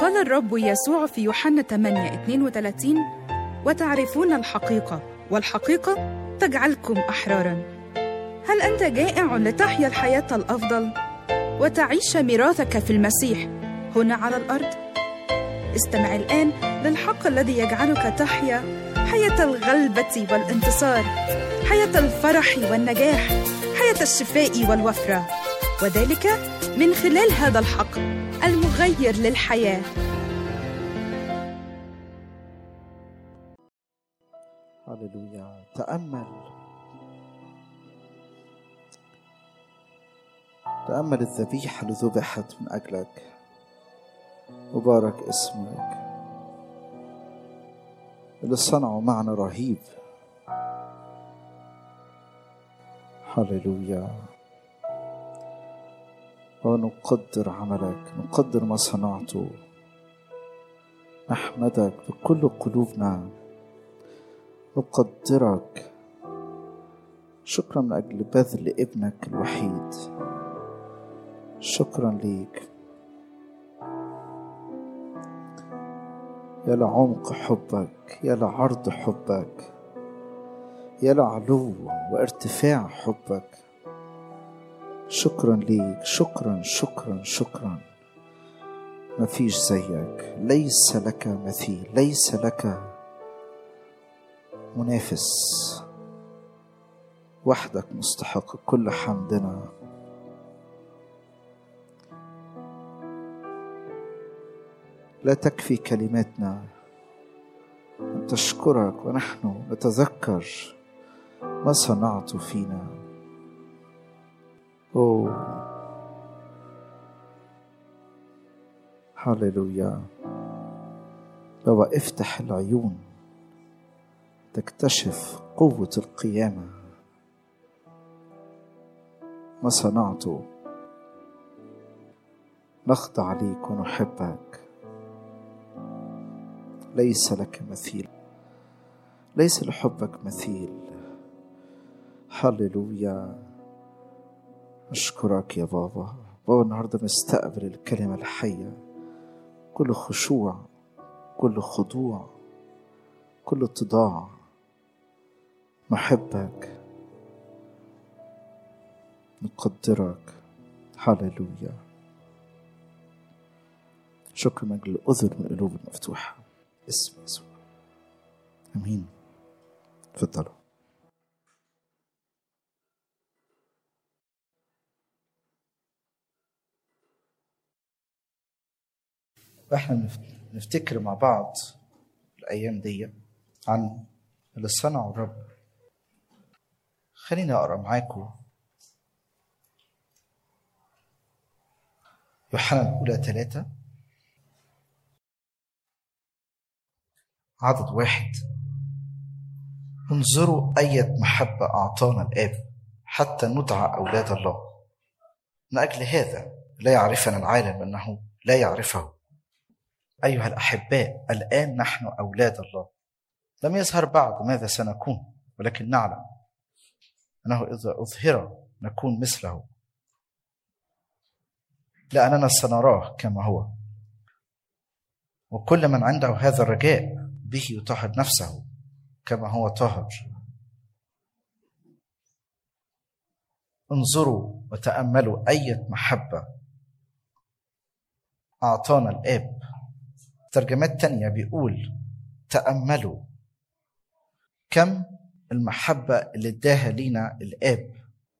قال الرب يسوع في يوحنا 8 32 وتعرفون الحقيقة والحقيقة تجعلكم أحرارا هل أنت جائع لتحيا الحياة الأفضل وتعيش ميراثك في المسيح هنا على الأرض؟ استمع الآن للحق الذي يجعلك تحيا حياة الغلبة والانتصار حياة الفرح والنجاح حياة الشفاء والوفرة وذلك من خلال هذا الحق المغير للحياه هللويا تأمل تأمل الذبيحة اللي ذبحت من أجلك مبارك اسمك اللي صنعوا معنى رهيب هللويا ونقدر عملك نقدر ما صنعته نحمدك بكل قلوبنا نقدرك شكرا من أجل بذل ابنك الوحيد شكرا ليك يا لعمق حبك يا لعرض حبك يا لعلو وارتفاع حبك شكرا ليك شكرا شكرا شكرا ما فيش زيك ليس لك مثيل ليس لك منافس وحدك مستحق كل حمدنا لا تكفي كلماتنا ان تشكرك ونحن نتذكر ما صنعت فينا اوه هللويا بابا افتح العيون تكتشف قوة القيامة ما صنعته نخضع ليك ونحبك ليس لك مثيل ليس لحبك مثيل هللويا أشكرك يا بابا بابا النهاردة مستقبل الكلمة الحية كل خشوع كل خضوع كل اتضاع نحبك نقدرك هللويا شكرا من اجل الاذن والقلوب المفتوحه اسم يسوع امين تفضلوا واحنا نفتكر مع بعض الايام دي عن اللي صنعه الرب خليني اقرا معاكم يوحنا الاولى ثلاثة عدد واحد انظروا أية محبة أعطانا الآب حتى ندعى أولاد الله من أجل هذا لا يعرفنا العالم أنه لا يعرفه أيها الأحباء الآن نحن أولاد الله لم يظهر بعد ماذا سنكون ولكن نعلم أنه إذا أظهر نكون مثله لأننا سنراه كما هو وكل من عنده هذا الرجاء به يطهر نفسه كما هو طاهر انظروا وتأملوا أية محبة أعطانا الآب ترجمات تانية بيقول تأملوا كم المحبة اللي اداها لينا الآب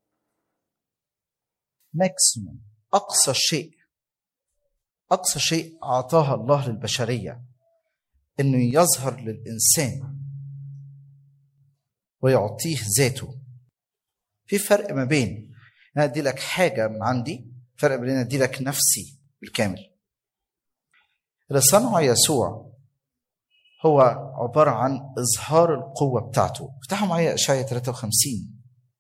ماكسيموم أقصى شيء أقصى شيء أعطاها الله للبشرية إنه يظهر للإنسان ويعطيه ذاته في فرق ما بين أنا أدي لك حاجة من عندي فرق بين أدي لك نفسي بالكامل اللي صنعه يسوع هو عبارة عن إظهار القوة بتاعته افتحوا معايا إشعيا 53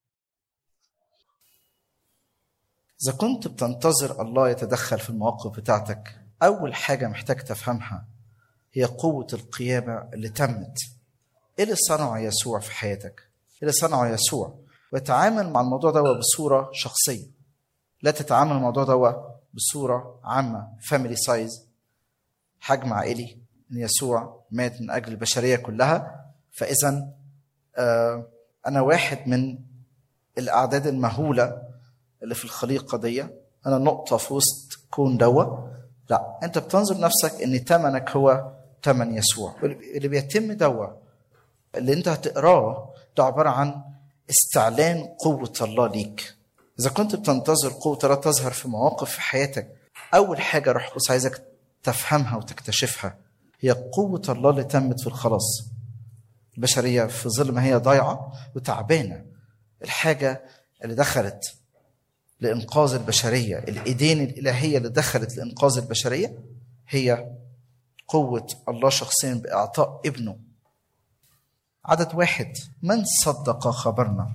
إذا كنت بتنتظر الله يتدخل في المواقف بتاعتك أول حاجة محتاج تفهمها هي قوة القيامة اللي تمت إيه اللي صنعه يسوع في حياتك؟ إيه اللي صنعه يسوع؟ وتعامل مع الموضوع ده بصورة شخصية لا تتعامل الموضوع ده بصورة عامة فاميلي سايز حجم عائلي ان يسوع مات من اجل البشريه كلها فاذا آه، انا واحد من الاعداد المهوله اللي في الخليقه دي انا نقطه في وسط كون دوا لا انت بتنظر نفسك ان ثمنك هو ثمن يسوع اللي بيتم دوا اللي انت هتقراه ده عباره عن استعلان قوه الله ليك اذا كنت بتنتظر قوه الله تظهر في مواقف في حياتك اول حاجه روح قدس عايزك تفهمها وتكتشفها هي قوه الله اللي تمت في الخلاص البشريه في ظل ما هي ضايعه وتعبانه الحاجه اللي دخلت لانقاذ البشريه الايدين الالهيه اللي دخلت لانقاذ البشريه هي قوه الله شخصيا باعطاء ابنه عدد واحد من صدق خبرنا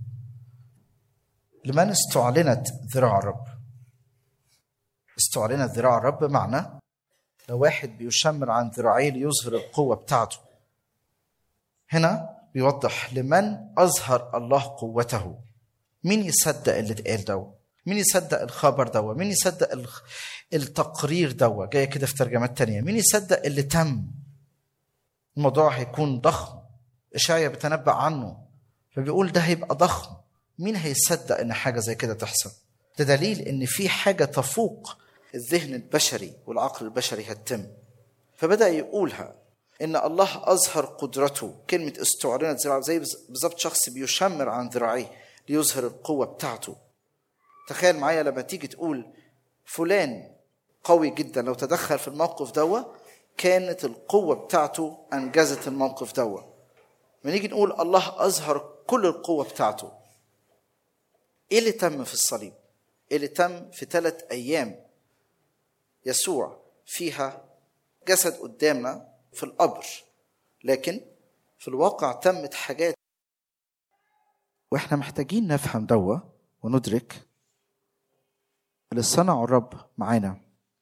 لمن استعلنت ذراع الرب استعلنت ذراع الرب معنى لو واحد بيشمر عن ذراعيه ليظهر القوة بتاعته هنا بيوضح لمن أظهر الله قوته مين يصدق اللي اتقال دوا مين يصدق الخبر دوا مين يصدق التقرير دوا جاية كده في ترجمات تانية مين يصدق اللي تم الموضوع هيكون ضخم إشعيا بتنبأ عنه فبيقول ده هيبقى ضخم مين هيصدق ان حاجه زي كده تحصل ده دليل ان في حاجه تفوق الذهن البشري والعقل البشري هتتم فبدا يقولها ان الله اظهر قدرته كلمه استعلنت ذراع زي بالظبط شخص بيشمر عن ذراعيه ليظهر القوه بتاعته تخيل معايا لما تيجي تقول فلان قوي جدا لو تدخل في الموقف دوا كانت القوه بتاعته انجزت الموقف دوا لما نيجي نقول الله اظهر كل القوه بتاعته ايه اللي تم في الصليب ايه اللي تم في ثلاث ايام يسوع فيها جسد قدامنا في القبر لكن في الواقع تمت حاجات واحنا محتاجين نفهم دوا وندرك اللي صنعه الرب معانا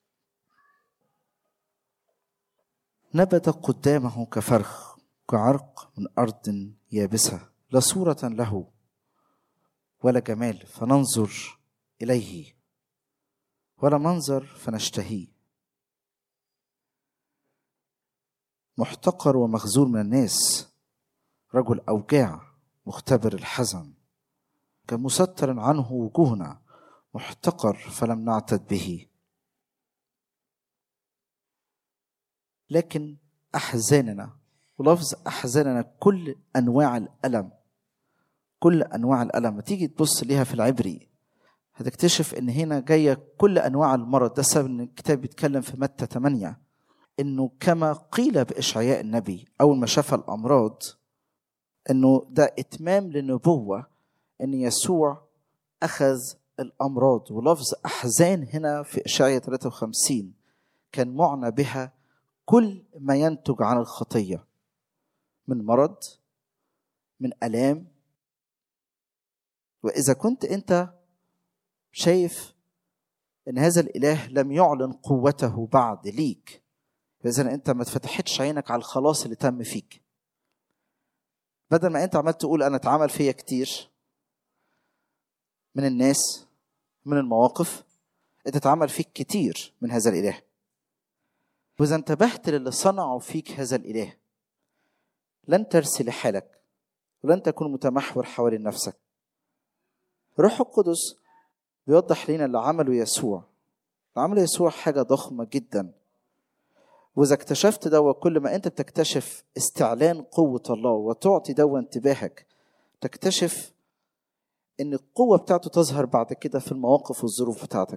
نبت قدامه كفرخ كعرق من ارض يابسه لا صوره له ولا جمال فننظر اليه ولا منظر فنشتهيه محتقر ومخزون من الناس رجل اوجاع مختبر الحزن كان مستر عنه وجوهنا محتقر فلم نعتد به لكن احزاننا ولفظ احزاننا كل انواع الالم كل انواع الالم تيجي تبص ليها في العبري هتكتشف ان هنا جايه كل انواع المرض ده سبب ان الكتاب بيتكلم في متى 8 انه كما قيل باشعياء النبي اول ما شاف الامراض انه ده اتمام لنبوه ان يسوع اخذ الامراض ولفظ احزان هنا في اشعياء 53 كان معنى بها كل ما ينتج عن الخطيه من مرض من الام واذا كنت انت شايف ان هذا الاله لم يعلن قوته بعد ليك فاذا انت ما اتفتحتش عينك على الخلاص اللي تم فيك بدل ما انت عمال تقول انا اتعمل فيا كتير من الناس من المواقف انت اتعمل فيك كتير من هذا الاله واذا انتبهت للي صنعه فيك هذا الاله لن ترسي لحالك ولن تكون متمحور حوالين نفسك روح القدس بيوضح لنا اللي عمله يسوع اللي عمله يسوع حاجه ضخمه جدا واذا اكتشفت دوا كل ما انت بتكتشف استعلان قوه الله وتعطي دوا انتباهك تكتشف ان القوه بتاعته تظهر بعد كده في المواقف والظروف بتاعتك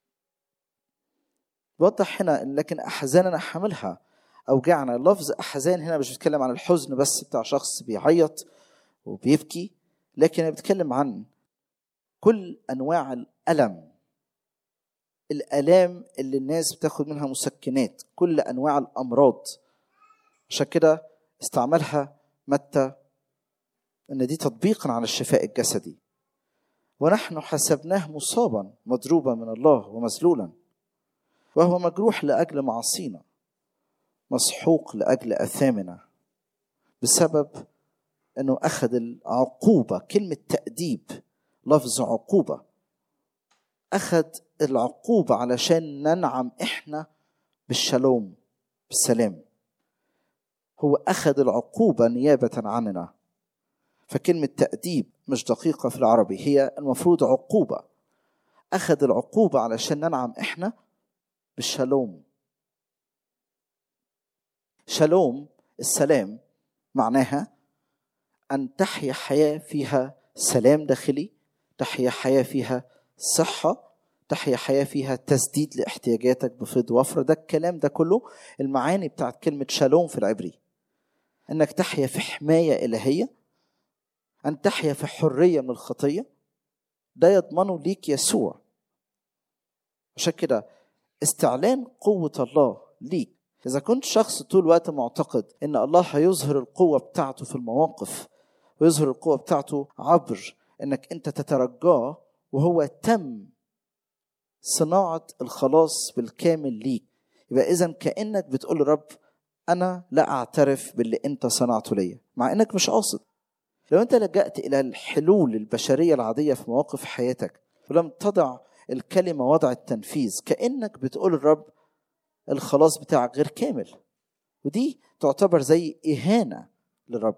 بيوضح هنا لكن احزاننا حملها اوجعنا لفظ احزان هنا مش بيتكلم عن الحزن بس بتاع شخص بيعيط وبيبكي لكن بيتكلم عن كل انواع الالم الالام اللي الناس بتاخد منها مسكنات كل انواع الامراض عشان كده استعملها متى ان دي تطبيقا على الشفاء الجسدي ونحن حسبناه مصابا مضروبا من الله ومذلولا وهو مجروح لاجل معاصينا مسحوق لاجل اثامنا بسبب انه اخذ العقوبه كلمه تاديب لفظ عقوبه اخذ العقوبه علشان ننعم احنا بالشالوم بالسلام هو أخذ العقوبة نيابة عننا فكلمة تأديب مش دقيقة في العربي هي المفروض عقوبة أخذ العقوبة علشان ننعم إحنا بالشالوم شالوم السلام معناها أن تحيا حياة فيها سلام داخلي تحيا حياة فيها صحة تحيا حياة فيها تسديد لاحتياجاتك بفض وفر ده الكلام ده كله المعاني بتاعت كلمة شالوم في العبري انك تحيا في حماية إلهية أن تحيا في حرية من الخطية ده يضمنه ليك يسوع عشان كده استعلان قوة الله ليك إذا كنت شخص طول الوقت معتقد إن الله هيظهر القوة بتاعته في المواقف ويظهر القوة بتاعته عبر إنك أنت تترجاه وهو تم صناعة الخلاص بالكامل ليك يبقى إذا كأنك بتقول لرب أنا لا أعترف باللي أنت صنعته ليا مع إنك مش قاصد لو أنت لجأت إلى الحلول البشرية العادية في مواقف حياتك ولم تضع الكلمة وضع التنفيذ كأنك بتقول الرب الخلاص بتاعك غير كامل ودي تعتبر زي إهانة للرب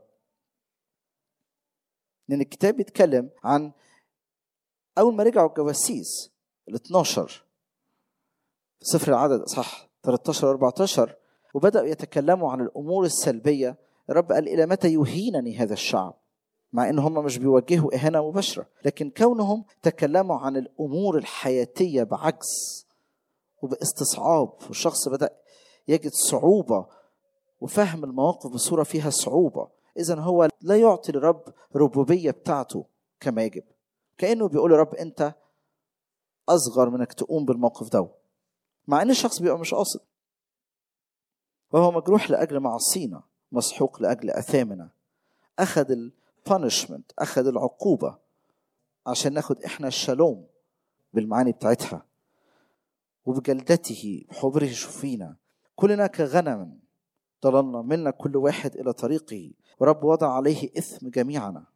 لأن الكتاب بيتكلم عن أول ما رجعوا الجواسيس ال 12 في سفر العدد صح 13 و 14 وبدأوا يتكلموا عن الأمور السلبية الرب قال إلى متى يهينني هذا الشعب مع ان هم مش بيوجهوا اهانه مباشره لكن كونهم تكلموا عن الامور الحياتيه بعجز وباستصعاب والشخص بدا يجد صعوبه وفهم المواقف بصوره فيها صعوبه اذا هو لا يعطي للرب ربوبيه بتاعته كما يجب كانه بيقول لرب انت اصغر من انك تقوم بالموقف ده مع ان الشخص بيبقى مش قاصد وهو مجروح لاجل معصينا مسحوق لاجل اثامنا اخذ البانشمنت اخذ العقوبه عشان ناخد احنا الشالوم بالمعاني بتاعتها وبجلدته بحبره شفينا كلنا كغنم ضللنا منا كل واحد الى طريقه ورب وضع عليه اثم جميعنا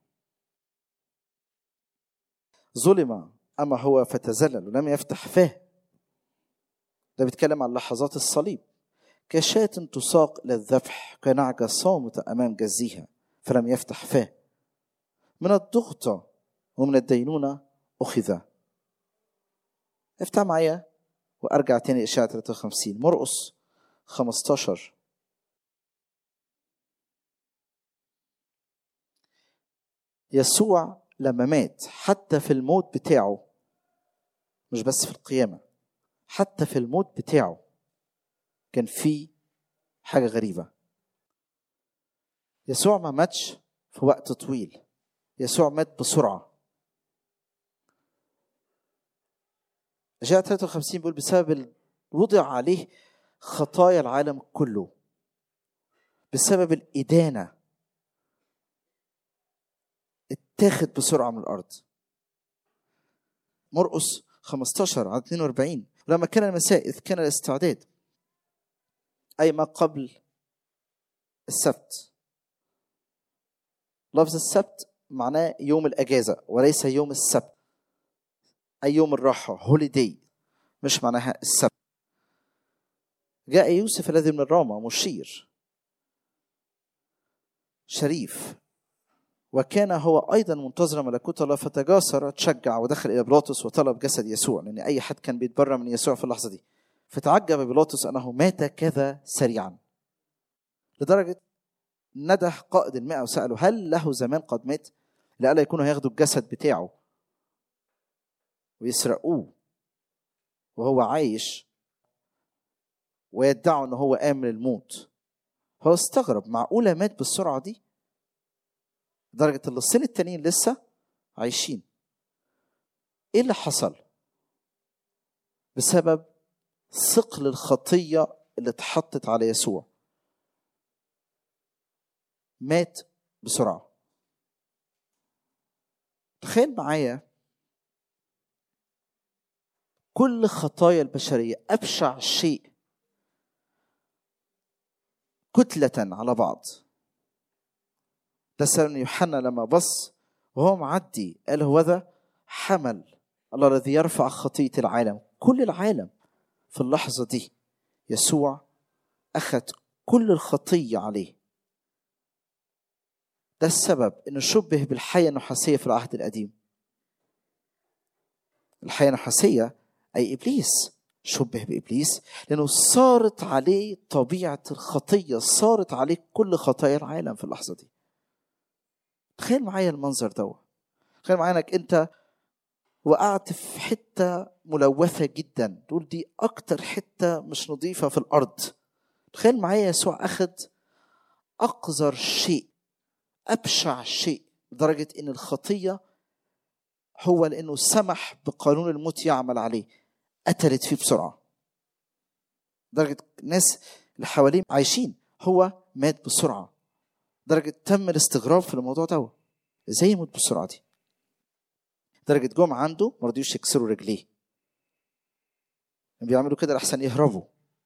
ظلم اما هو فتذلل ولم يفتح فاه ده بيتكلم عن لحظات الصليب كشاة تساق إلى الذبح كنعجة صامتة أمام جزيها فلم يفتح فاه من الضغطة ومن الدينونة أخذ افتح معايا وأرجع تاني إشاعة 53 مرقس 15 يسوع لما مات حتى في الموت بتاعه مش بس في القيامة حتى في الموت بتاعه كان في حاجة غريبة يسوع ما ماتش في وقت طويل يسوع مات بسرعة أشعة 53 بيقول بسبب وضع عليه خطايا العالم كله بسبب الإدانة اتاخد بسرعة من الأرض مرقس 15 عدد 42 لما كان المساء إذ كان الاستعداد أي ما قبل السبت لفظ السبت معناه يوم الأجازة وليس يوم السبت أي يوم الراحة هوليدي مش معناها السبت جاء يوسف الذي من الرامة مشير شريف وكان هو ايضا منتظر ملكوت الله فتجاسر تشجع ودخل الى بيلاطس وطلب جسد يسوع لان اي حد كان بيتبرى من يسوع في اللحظه دي فتعجب بيلاطس انه مات كذا سريعا لدرجه نده قائد المئة وسأله هل له زمان قد مات لألا يكونوا هياخدوا الجسد بتاعه ويسرقوه وهو عايش ويدعوا ان هو قام من الموت هو استغرب معقولة مات بالسرعة دي لدرجة ان الصين التانيين لسه عايشين ايه اللي حصل بسبب ثقل الخطية اللي اتحطت على يسوع مات بسرعة تخيل معايا كل خطايا البشرية أبشع شيء كتلة على بعض ده سبب يوحنا لما بص وهو معدي قال هو ذا حمل الله الذي يرفع خطية العالم كل العالم في اللحظة دي يسوع أخذ كل الخطية عليه ده السبب انه شبه بالحية النحاسية في العهد القديم الحياة النحاسية أي إبليس شبه بإبليس لأنه صارت عليه طبيعة الخطية صارت عليه كل خطايا العالم في اللحظة دي تخيل معايا المنظر ده تخيل معايا انك انت وقعت في حتة ملوثة جدا تقول دي أكتر حتة مش نظيفة في الأرض تخيل معايا يسوع أخذ أقذر شيء أبشع شيء لدرجة إن الخطية هو لأنه سمح بقانون الموت يعمل عليه قتلت فيه بسرعة درجة الناس اللي حواليه عايشين هو مات بسرعة درجة تم الاستغراب في الموضوع ده ازاي يموت بالسرعة دي درجة جم عنده ما رضيوش يكسروا رجليه بيعملوا كده لحسن يهربوا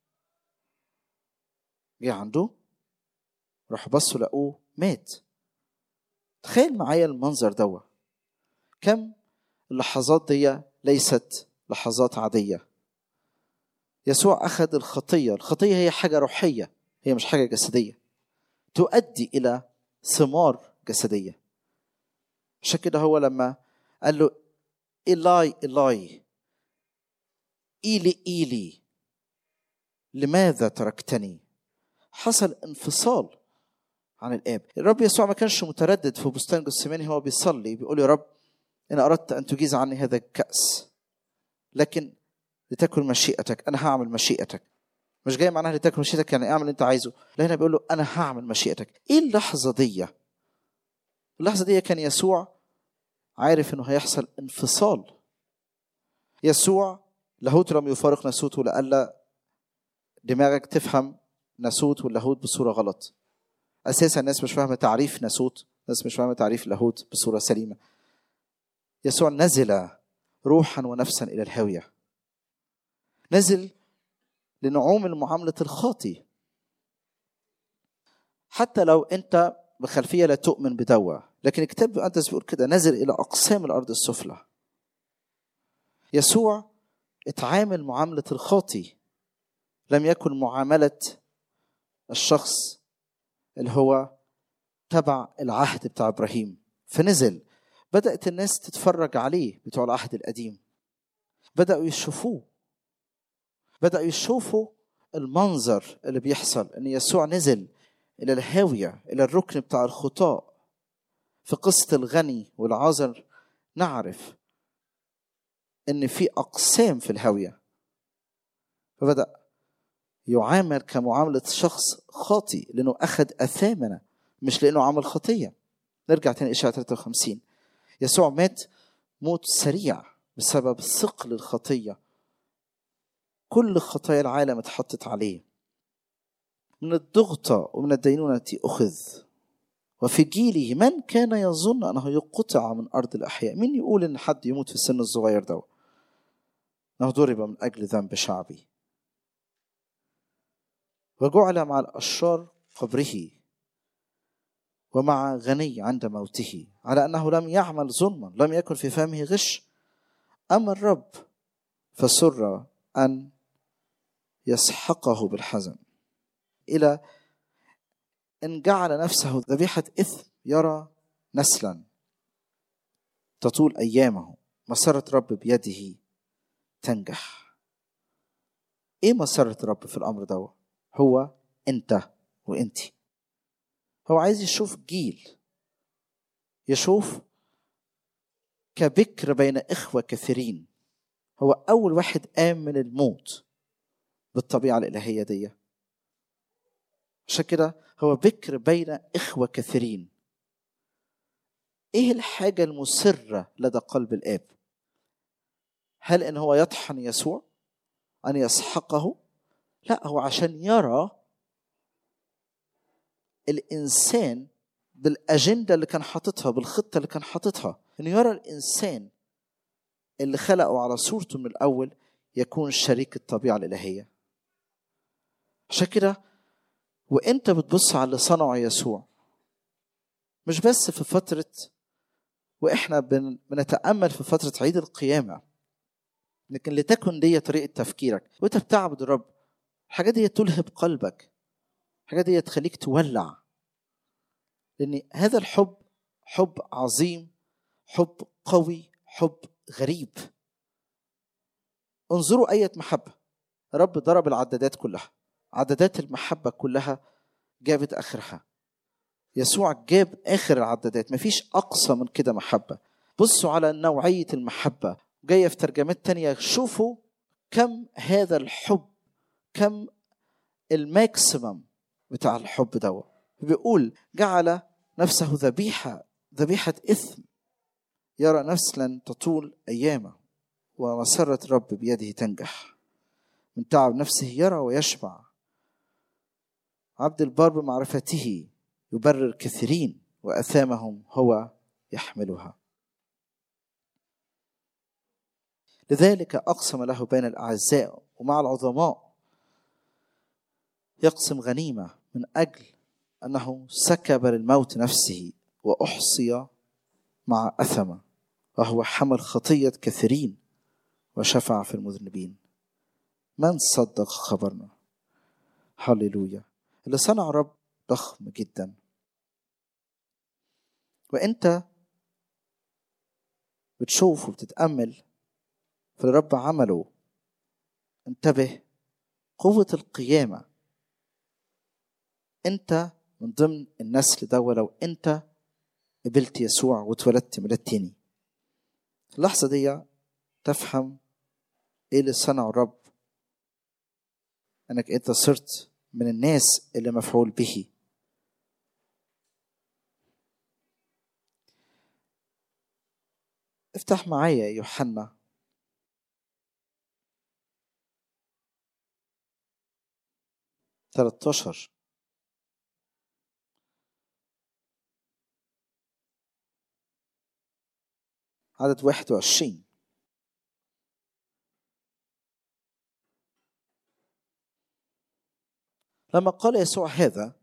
جه عنده راح بصوا لقوه مات تخيل معايا المنظر دوا كم اللحظات دي ليست لحظات عادية يسوع أخذ الخطية الخطية هي حاجة روحية هي مش حاجة جسدية تؤدي إلى ثمار جسدية عشان كده هو لما قال له إلاي إلاي إيلي إيلي لماذا تركتني حصل انفصال عن الآب الرب يسوع ما كانش متردد في بستان جثماني هو بيصلي بيقول يا رب إن أردت أن تجيز عني هذا الكأس لكن لتكن مشيئتك أنا هعمل مشيئتك مش جاي معناها لتكن مشيئتك يعني اعمل اللي أنت عايزه لا هنا بيقول له أنا هعمل مشيئتك إيه اللحظة دي اللحظة دي كان يسوع عارف إنه هيحصل انفصال يسوع لاهوت لم يفارق ناسوته لألا دماغك تفهم ناسوت واللاهوت بصورة غلط أساسا الناس مش فاهمة تعريف ناسوت الناس مش فاهمة تعريف لاهوت بصورة سليمة يسوع نزل روحا ونفسا إلى الهاوية نزل لنعوم المعاملة الخاطي حتى لو أنت بخلفية لا تؤمن بدوا لكن الكتاب المقدس بيقول كده نزل إلى أقسام الأرض السفلى يسوع اتعامل معاملة الخاطي لم يكن معاملة الشخص اللي هو تبع العهد بتاع إبراهيم فنزل بدأت الناس تتفرج عليه بتوع العهد القديم بدأوا يشوفوه بدأوا يشوفوا المنظر اللي بيحصل ان يسوع نزل الى الهاويه الى الركن بتاع الخطاء في قصه الغني والعازر نعرف ان في اقسام في الهاويه فبدا يعامل كمعامله شخص خاطي لانه اخذ اثامنا مش لانه عمل خطيه نرجع تاني اشعه 53 يسوع مات موت سريع بسبب ثقل الخطيه كل خطايا العالم اتحطت عليه من الضغطة ومن الدينونة أخذ وفي جيله من كان يظن أنه يقطع من أرض الأحياء مين يقول إن حد يموت في السن الصغير ده أنه ضرب من أجل ذنب شعبي وجعل مع الأشرار قبره ومع غني عند موته على أنه لم يعمل ظلما لم يكن في فمه غش أما الرب فسر أن يسحقه بالحزن إلى أن جعل نفسه ذبيحة إثم يرى نسلا تطول أيامه مسرة رب بيده تنجح إيه مسرة رب في الأمر ده هو أنت وأنت هو عايز يشوف جيل يشوف كبكر بين إخوة كثيرين هو أول واحد قام من الموت بالطبيعة الإلهية دي عشان كده هو بكر بين إخوة كثيرين إيه الحاجة المسرة لدى قلب الآب هل إن هو يطحن يسوع أن يسحقه لا هو عشان يرى الإنسان بالأجندة اللي كان حاططها بالخطة اللي كان حاططها إنه يرى الإنسان اللي خلقه على صورته من الأول يكون شريك الطبيعة الإلهية عشان كده وانت بتبص على اللي صنعه يسوع مش بس في فترة واحنا بنتأمل في فترة عيد القيامة لكن لتكن دي طريقة تفكيرك وانت بتعبد الرب الحاجات دي تلهب قلبك الحاجات دي تخليك تولع لان هذا الحب حب عظيم حب قوي حب غريب انظروا اية محبة رب ضرب العدادات كلها عدادات المحبة كلها جابت آخرها يسوع جاب آخر العدادات مفيش أقصى من كده محبة بصوا على نوعية المحبة جاية في ترجمات تانية شوفوا كم هذا الحب كم الماكسيمم بتاع الحب ده بيقول جعل نفسه ذبيحة ذبيحة إثم يرى نسلا تطول أيامه ومسرة الرب بيده تنجح من تعب نفسه يرى ويشبع عبد البار بمعرفته يبرر كثيرين وأثامهم هو يحملها لذلك أقسم له بين الأعزاء ومع العظماء يقسم غنيمة من أجل أنه سكب للموت نفسه وأحصي مع أثمة وهو حمل خطية كثيرين وشفع في المذنبين من صدق خبرنا هللويا اللي صنع رب ضخم جدا وانت بتشوف وبتتأمل في الرب عمله انتبه قوة القيامة انت من ضمن النسل ده ولو انت قبلت يسوع واتولدت ميلاد تاني اللحظة دي تفهم ايه اللي صنعه الرب انك انت صرت من الناس اللي مفعول به افتح معايا يوحنا ثلاثة عدد واحد وعشرين لما قال يسوع هذا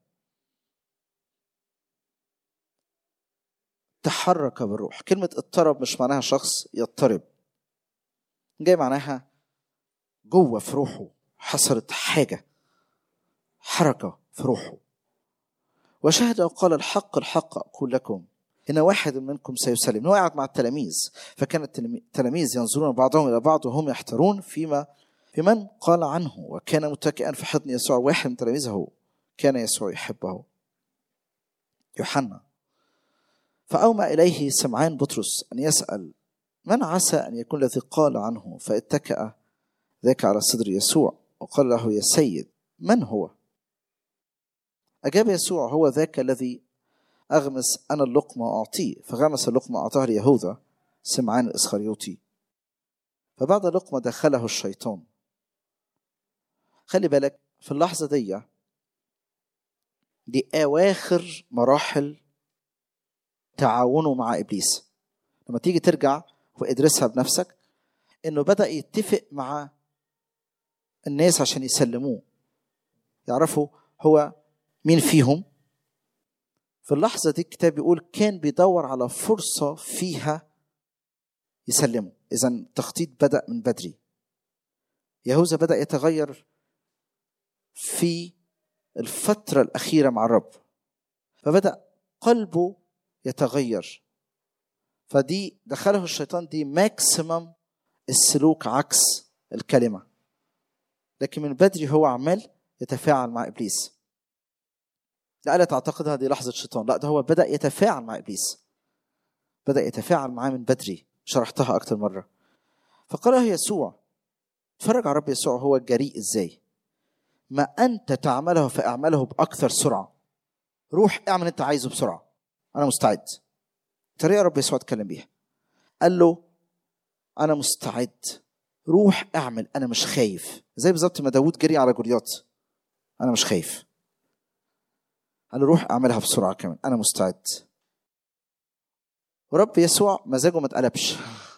تحرك بالروح كلمة اضطرب مش معناها شخص يضطرب جاي معناها جوه في روحه حصلت حاجة حركة في روحه وشهد وقال الحق الحق أقول لكم إن واحد منكم سيسلم هو قاعد مع التلاميذ فكان التلاميذ ينظرون بعضهم إلى بعض وهم يحترون فيما في من قال عنه وكان متكئا في حضن يسوع واحد من تلاميذه كان يسوع يحبه يوحنا فأومى إليه سمعان بطرس أن يسأل من عسى أن يكون الذي قال عنه فاتكأ ذاك على صدر يسوع وقال له يا سيد من هو أجاب يسوع هو ذاك الذي أغمس أنا اللقمة وأعطيه فغمس اللقمة أعطاها ليهوذا سمعان الإسخريوطي فبعد لقمة دخله الشيطان خلي بالك في اللحظة دي دي أواخر مراحل تعاونه مع إبليس لما تيجي ترجع وادرسها بنفسك إنه بدأ يتفق مع الناس عشان يسلموه يعرفوا هو مين فيهم في اللحظة دي الكتاب بيقول كان بيدور على فرصة فيها يسلمه إذا التخطيط بدأ من بدري يهوذا بدأ يتغير في الفترة الأخيرة مع الرب فبدأ قلبه يتغير فدي دخله الشيطان دي ماكسيمم السلوك عكس الكلمة لكن من بدري هو عمال يتفاعل مع إبليس لا لا تعتقد هذه لحظة شيطان لا ده هو بدأ يتفاعل مع إبليس بدأ يتفاعل معاه من بدري شرحتها أكتر مرة فقال له يسوع اتفرج على رب يسوع هو جريء ازاي ما أنت تعمله فاعمله بأكثر سرعة روح اعمل انت عايزه بسرعة أنا مستعد طريقة رب يسوع اتكلم بيها قال له أنا مستعد روح اعمل أنا مش خايف زي بالظبط ما داوود جري على جولياط أنا مش خايف قال له روح اعملها بسرعة كمان أنا مستعد ورب يسوع مزاجه ما اتقلبش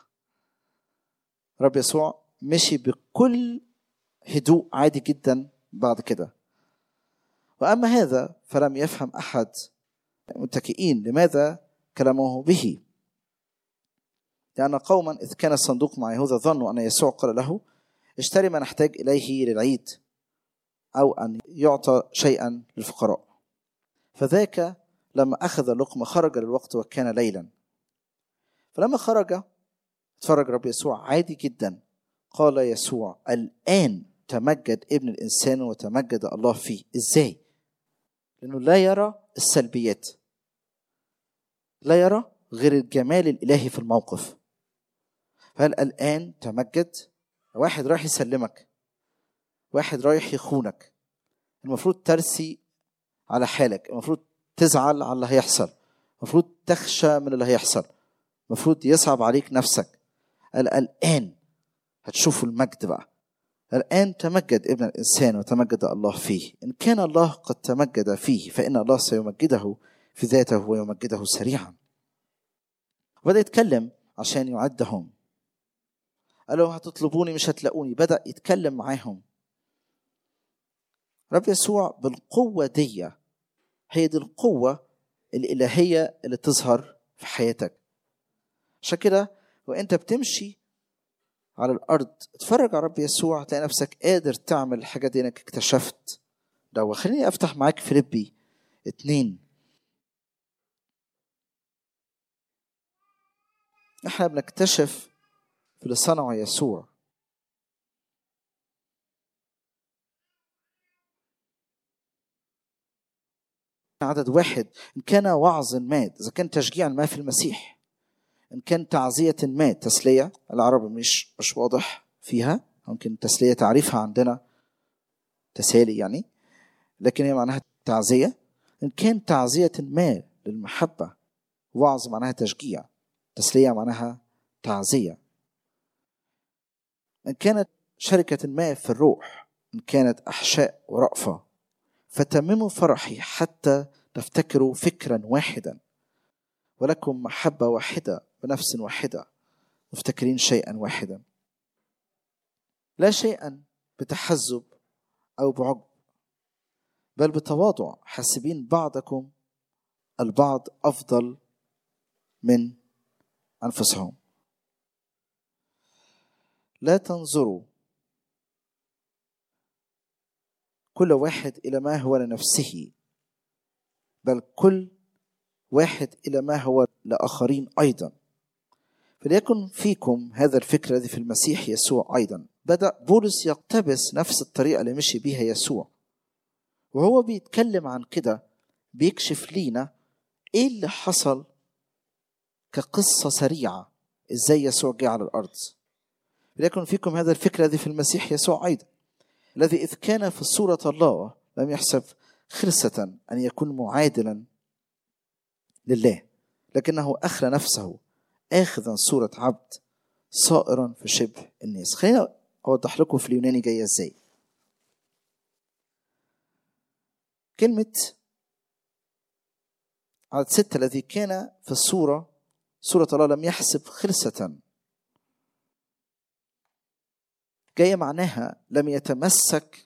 رب يسوع مشي بكل هدوء عادي جدا بعد كده واما هذا فلم يفهم احد متكئين لماذا كلموه به لأن قوما إذ كان الصندوق مع يهوذا ظنوا أن يسوع قال له اشتري ما نحتاج إليه للعيد أو أن يعطى شيئا للفقراء فذاك لما أخذ اللقمة خرج للوقت وكان ليلا فلما خرج اتفرج رب يسوع عادي جدا قال يسوع الآن تمجد ابن الإنسان وتمجد الله فيه إزاي؟ لأنه لا يرى السلبيات لا يرى غير الجمال الإلهي في الموقف فهل الآن تمجد واحد رايح يسلمك واحد رايح يخونك المفروض ترسي على حالك المفروض تزعل على اللي هيحصل المفروض تخشى من اللي هيحصل المفروض يصعب عليك نفسك قال الآن هتشوفوا المجد بقى الآن تمجد ابن الإنسان وتمجد الله فيه إن كان الله قد تمجد فيه فإن الله سيمجده في ذاته ويمجده سريعا بدأ يتكلم عشان يعدهم قال له هتطلبوني مش هتلاقوني بدأ يتكلم معاهم رب يسوع بالقوة دي هي دي القوة الإلهية اللي تظهر في حياتك عشان كده وانت بتمشي على الارض اتفرج على رب يسوع هتلاقي نفسك قادر تعمل الحاجات دي انك اكتشفت ده خليني افتح معاك فيليبي اتنين احنا بنكتشف في اللي صنعه يسوع عدد واحد إن كان وعظ ما إذا كان تشجيع ما في المسيح إن كان تعزية ما تسلية العربي مش مش واضح فيها ممكن تسلية تعريفها عندنا تسالي يعني لكن هي معناها تعزية إن كان تعزية ما للمحبة وعظ معناها تشجيع تسلية معناها تعزية إن كانت شركة ما في الروح إن كانت أحشاء ورأفة فتمموا فرحي حتى تفتكروا فكرا واحدا ولكم محبة واحدة بنفس واحدة مفتكرين شيئا واحدا لا شيئا بتحزب أو بعجب بل بتواضع حاسبين بعضكم البعض أفضل من أنفسهم لا تنظروا كل واحد إلى ما هو لنفسه بل كل واحد إلى ما هو لآخرين أيضا فليكن فيكم هذا الفكر الذي في المسيح يسوع أيضا بدأ بولس يقتبس نفس الطريقة اللي مشي بيها يسوع وهو بيتكلم عن كده بيكشف لينا ايه اللي حصل كقصة سريعة ازاي يسوع جه على الأرض ليكن فيكم هذا الفكر الذي في المسيح يسوع أيضا الذي إذ كان في صورة الله لم يحسب خرسة أن يكون معادلا لله لكنه أخلى نفسه آخذا صورة عبد صائرا في شبه الناس خلينا أوضح لكم في اليوناني جاية إزاي كلمة عدد ستة الذي كان في الصورة صورة الله لم يحسب خلسة جاية معناها لم يتمسك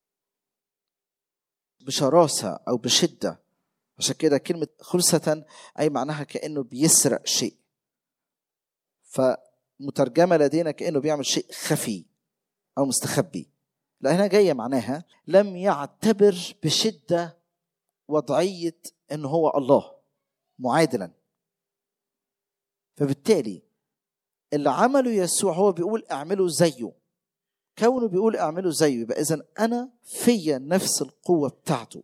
بشراسة أو بشدة عشان كده كلمة خلسة أي معناها كأنه بيسرق شيء فمترجمة لدينا كأنه بيعمل شيء خفي أو مستخبي لا هنا جاية معناها لم يعتبر بشدة وضعية أنه هو الله معادلا فبالتالي اللي عمله يسوع هو بيقول اعملوا زيه كونه بيقول اعملوا زيه يبقى اذا انا فيا نفس القوه بتاعته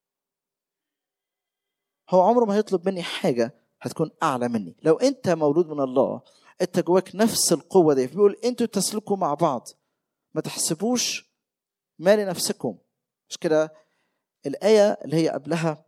هو عمره ما هيطلب مني حاجه هتكون اعلى مني لو انت مولود من الله انت جواك نفس القوه دي بيقول انتوا تسلكوا مع بعض ما تحسبوش ما لنفسكم مش كده الايه اللي هي قبلها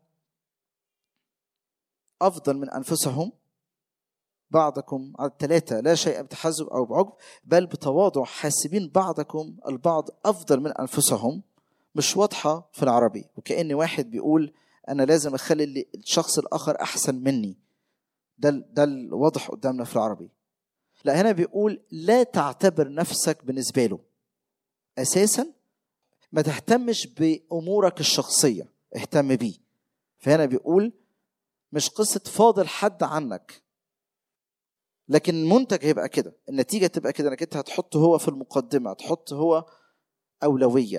افضل من انفسهم بعضكم على الثلاثة لا شيء بتحزب أو بعجب بل بتواضع حاسبين بعضكم البعض أفضل من أنفسهم مش واضحة في العربي وكأن واحد بيقول أنا لازم أخلي الشخص الآخر أحسن مني ده ده الواضح قدامنا في العربي لا هنا بيقول لا تعتبر نفسك بالنسبة له أساسا ما تهتمش بأمورك الشخصية اهتم بيه فهنا بيقول مش قصة فاضل حد عنك لكن المنتج هيبقى كده النتيجة تبقى كده انك انت هتحط هو في المقدمة هتحط هو أولوية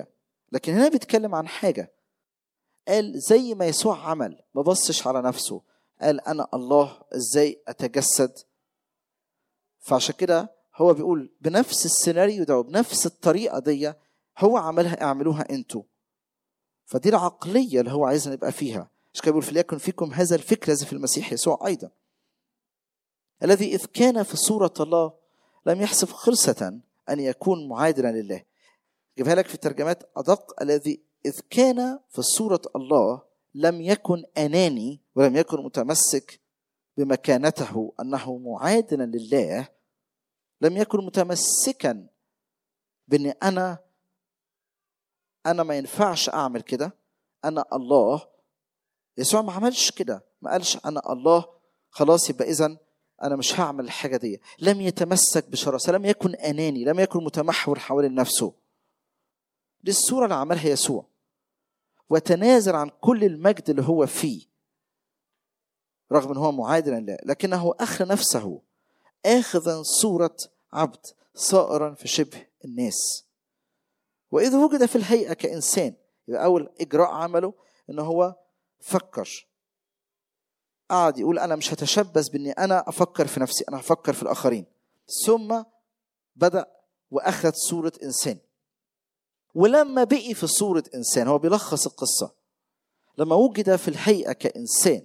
لكن هنا بيتكلم عن حاجة قال زي ما يسوع عمل ما بصش على نفسه قال أنا الله إزاي أتجسد فعشان كده هو بيقول بنفس السيناريو ده وبنفس الطريقة دي هو عملها اعملوها انتوا فدي العقلية اللي هو عايزنا نبقى فيها مش كده بيقول فليكن فيكم هذا الفكر الذي في المسيح يسوع أيضا الذي إذ كان في صورة الله لم يحسب خرسة أن يكون معادلا لله جيبها لك في ترجمات أدق الذي إذ كان في صورة الله لم يكن أناني ولم يكن متمسك بمكانته أنه معادلا لله لم يكن متمسكا بأن أنا أنا ما ينفعش أعمل كده أنا الله يسوع ما عملش كده ما قالش أنا الله خلاص يبقى إذا أنا مش هعمل الحاجة دي لم يتمسك بشراسة لم يكن أناني لم يكن متمحور حوالين نفسه دي الصورة اللي عملها يسوع وتنازل عن كل المجد اللي هو فيه رغم ان هو معادلا له لكنه اخلى نفسه اخذا صوره عبد صائرا في شبه الناس واذ وجد في الهيئه كانسان يبقى اول اجراء عمله ان هو فكر قعد يقول انا مش هتشبث باني انا افكر في نفسي انا هفكر في الاخرين ثم بدا واخذ صوره انسان ولما بقي في صورة إنسان هو بيلخص القصة لما وجد في الهيئة كإنسان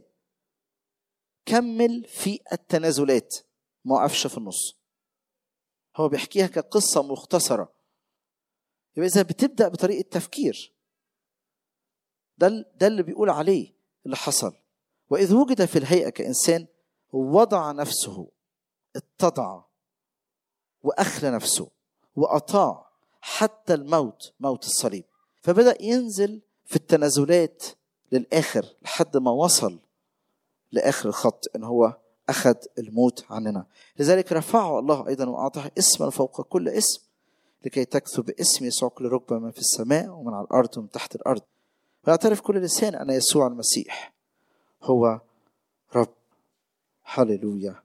كمل في التنازلات ما وقفش في النص هو بيحكيها كقصة مختصرة يبقى إذا بتبدأ بطريقة تفكير ده ده اللي بيقول عليه اللي حصل وإذ وجد في الهيئة كإنسان وضع نفسه اتضع وأخلى نفسه وأطاع حتى الموت موت الصليب فبدأ ينزل في التنازلات للآخر لحد ما وصل لآخر الخط إن هو أخذ الموت عننا لذلك رفعه الله أيضا وأعطاه اسما فوق كل اسم لكي تكتب باسم يسوع كل ركبة من في السماء ومن على الأرض ومن تحت الأرض ويعترف كل لسان أن يسوع المسيح هو رب هللويا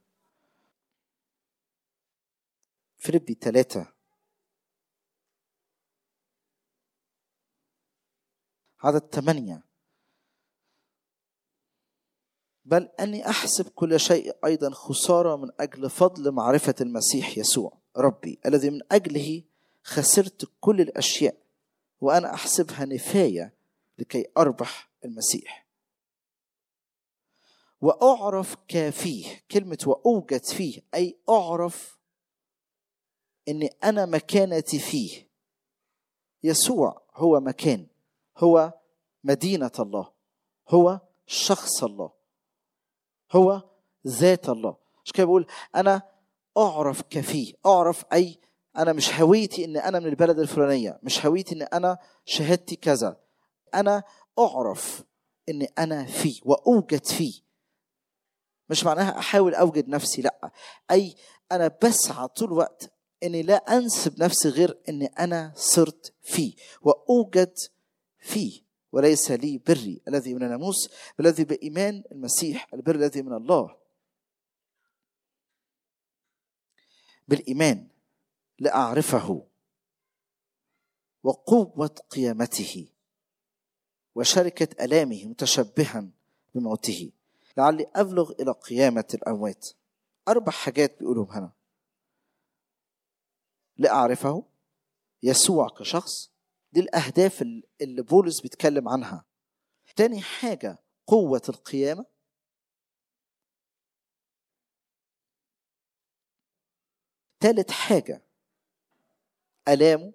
فيليبي ثلاثة عدد ثمانية بل أني أحسب كل شيء أيضا خسارة من أجل فضل معرفة المسيح يسوع ربي الذي من أجله خسرت كل الأشياء وأنا أحسبها نفاية لكي أربح المسيح وأعرف كافيه كلمة وأوجد فيه أي أعرف أني أنا مكانتي فيه يسوع هو مكان هو مدينة الله هو شخص الله هو ذات الله مش كده بقول أنا أعرف كفيه أعرف أي أنا مش هويتي إن أنا من البلد الفلانية مش هويتي إن أنا شهادتي كذا أنا أعرف إن أنا فيه وأوجد فيه مش معناها أحاول أوجد نفسي لأ أي أنا بسعى طول الوقت إني لا أنسب نفسي غير إن أنا صرت فيه وأوجد فيه وليس لي بري الذي من الناموس بل الذي بإيمان المسيح البر الذي من الله بالإيمان لأعرفه وقوة قيامته وشركة آلامه متشبها بموته لعلي أبلغ إلى قيامة الأموات أربع حاجات بيقولهم هنا لأعرفه يسوع كشخص دي الأهداف اللي بولس بيتكلم عنها تاني حاجة قوة القيامة تالت حاجة ألامه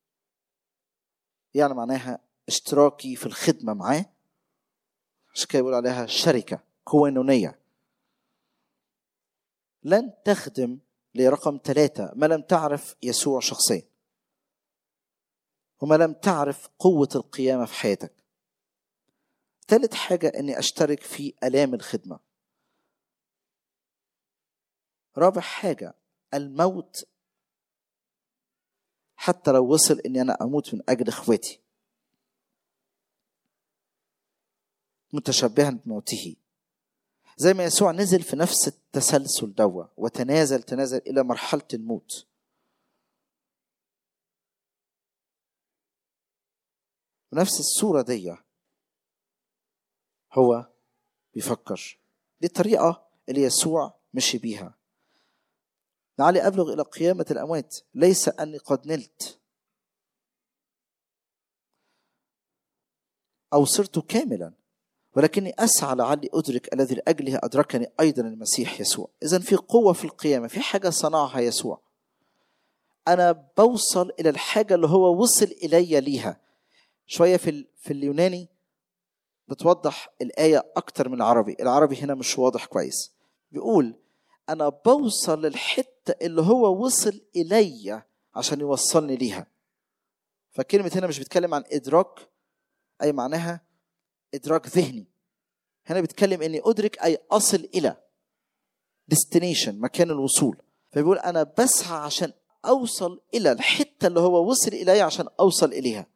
يعني معناها اشتراكي في الخدمة معاه عشان كده يقول عليها شركة كوانونية لن تخدم لرقم ثلاثة ما لم تعرف يسوع شخصيا وما لم تعرف قوة القيامة في حياتك ثالث حاجة أني أشترك في آلام الخدمة رابع حاجة الموت حتى لو وصل أني أنا أموت من أجل إخواتي متشبها بموته زي ما يسوع نزل في نفس التسلسل دوا وتنازل تنازل إلى مرحلة الموت بنفس الصورة دي هو بيفكر دي الطريقة اللي يسوع مشي بيها لعلي أبلغ إلى قيامة الأموات ليس أني قد نلت أو صرت كاملا ولكني أسعى لعلي أدرك الذي لأجله أدركني أيضا المسيح يسوع إذا في قوة في القيامة في حاجة صنعها يسوع أنا بوصل إلى الحاجة اللي هو وصل إلي ليها شوية في, ال- في اليوناني بتوضح الآية أكتر من العربي العربي هنا مش واضح كويس بيقول أنا بوصل للحتة اللي هو وصل إلي عشان يوصلني ليها فكلمة هنا مش بتكلم عن إدراك أي معناها إدراك ذهني هنا بيتكلم إني أدرك أي أصل إلى destination مكان الوصول فبيقول أنا بسعى عشان أوصل إلى الحتة اللي هو وصل إليها عشان أوصل إليها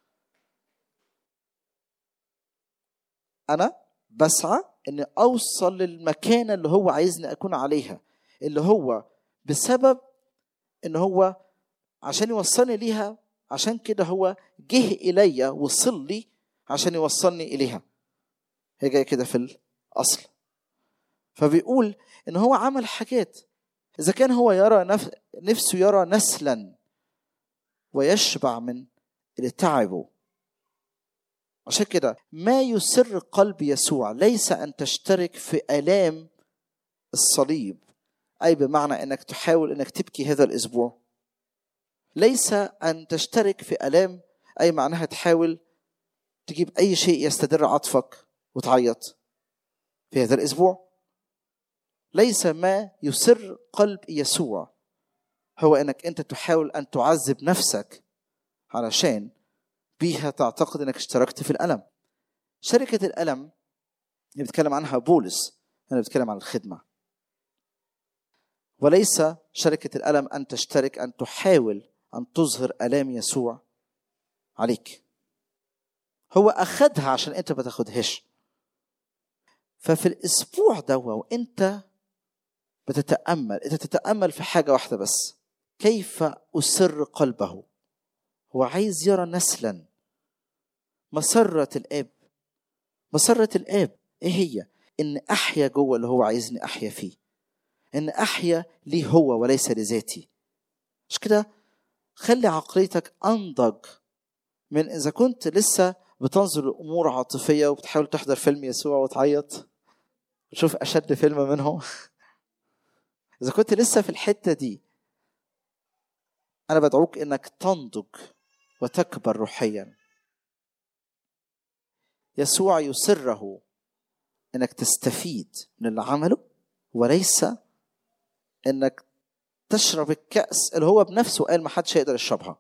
أنا بسعى إني أوصل للمكان اللي هو عايزني أكون عليها اللي هو بسبب إن هو عشان يوصلني ليها عشان كده هو جه إلي وصل لي عشان يوصلني إليها هي جاية كده في الأصل فبيقول إن هو عمل حاجات إذا كان هو يرى نف... نفسه يرى نسلا ويشبع من اللي تعبه عشان كده ما يسر قلب يسوع ليس أن تشترك في آلام الصليب أي بمعنى أنك تحاول أنك تبكي هذا الأسبوع ليس أن تشترك في آلام أي معناها تحاول تجيب أي شيء يستدر عطفك وتعيط في هذا الأسبوع ليس ما يسر قلب يسوع هو أنك أنت تحاول أن تعذب نفسك علشان بيها تعتقد أنك اشتركت في الألم شركة الألم اللي بيتكلم عنها بولس أنا بتكلم عن الخدمة وليس شركة الألم أن تشترك أن تحاول أن تظهر ألام يسوع عليك هو أخدها عشان أنت ما تاخدهاش ففي الأسبوع ده وأنت بتتأمل أنت تتأمل في حاجة واحدة بس كيف أسر قلبه هو عايز يرى نسلا مسرة الآب مسرة الآب إيه هي؟ إن أحيا جوه اللي هو عايزني أحيا فيه إن أحيا ليه هو وليس لذاتي مش كده خلي عقليتك أنضج من إذا كنت لسه بتنظر لأمور عاطفية وبتحاول تحضر فيلم يسوع وتعيط وتشوف أشد فيلم منهم إذا كنت لسه في الحتة دي أنا بدعوك إنك تنضج وتكبر روحيا يسوع يسره إنك تستفيد من اللي عمله وليس إنك تشرب الكأس اللي هو بنفسه قال ما حدش يقدر يشربها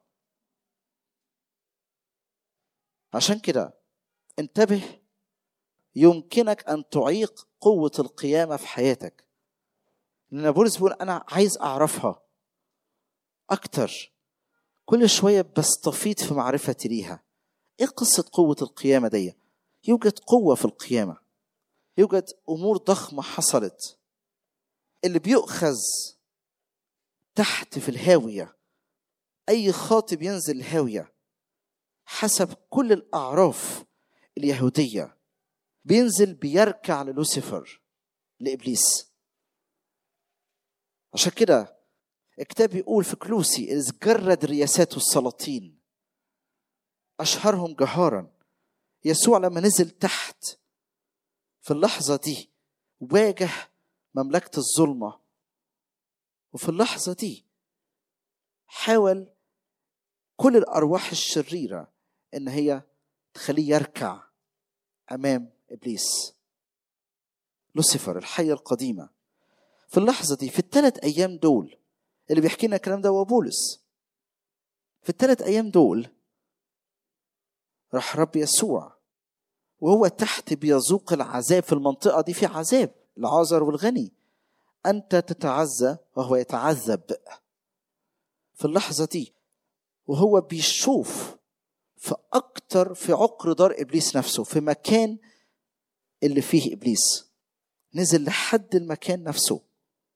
عشان كده انتبه يمكنك ان تعيق قوه القيامه في حياتك لان بولس بيقول انا عايز اعرفها اكتر كل شويه بستفيد في معرفتي ليها ايه قصه قوه القيامه دي يوجد قوه في القيامه يوجد امور ضخمه حصلت اللي بيؤخذ تحت في الهاويه اي خاطب ينزل الهاويه حسب كل الاعراف اليهوديه بينزل بيركع للوسيفر لابليس عشان كده الكتاب بيقول في كلوسي إذ جرد رياسات السلاطين أشهرهم جهارا يسوع لما نزل تحت في اللحظة دي واجه مملكة الظلمة وفي اللحظة دي حاول كل الأرواح الشريرة إن هي تخليه يركع أمام إبليس لوسيفر الحية القديمة في اللحظة دي في الثلاث أيام دول اللي بيحكي لنا الكلام ده هو بولس في الثلاث أيام دول راح رب يسوع وهو تحت بيذوق العذاب في المنطقة دي في عذاب العازر والغني أنت تتعزى وهو يتعذب في اللحظة دي وهو بيشوف في أكتر في عقر دار إبليس نفسه في مكان اللي فيه إبليس نزل لحد المكان نفسه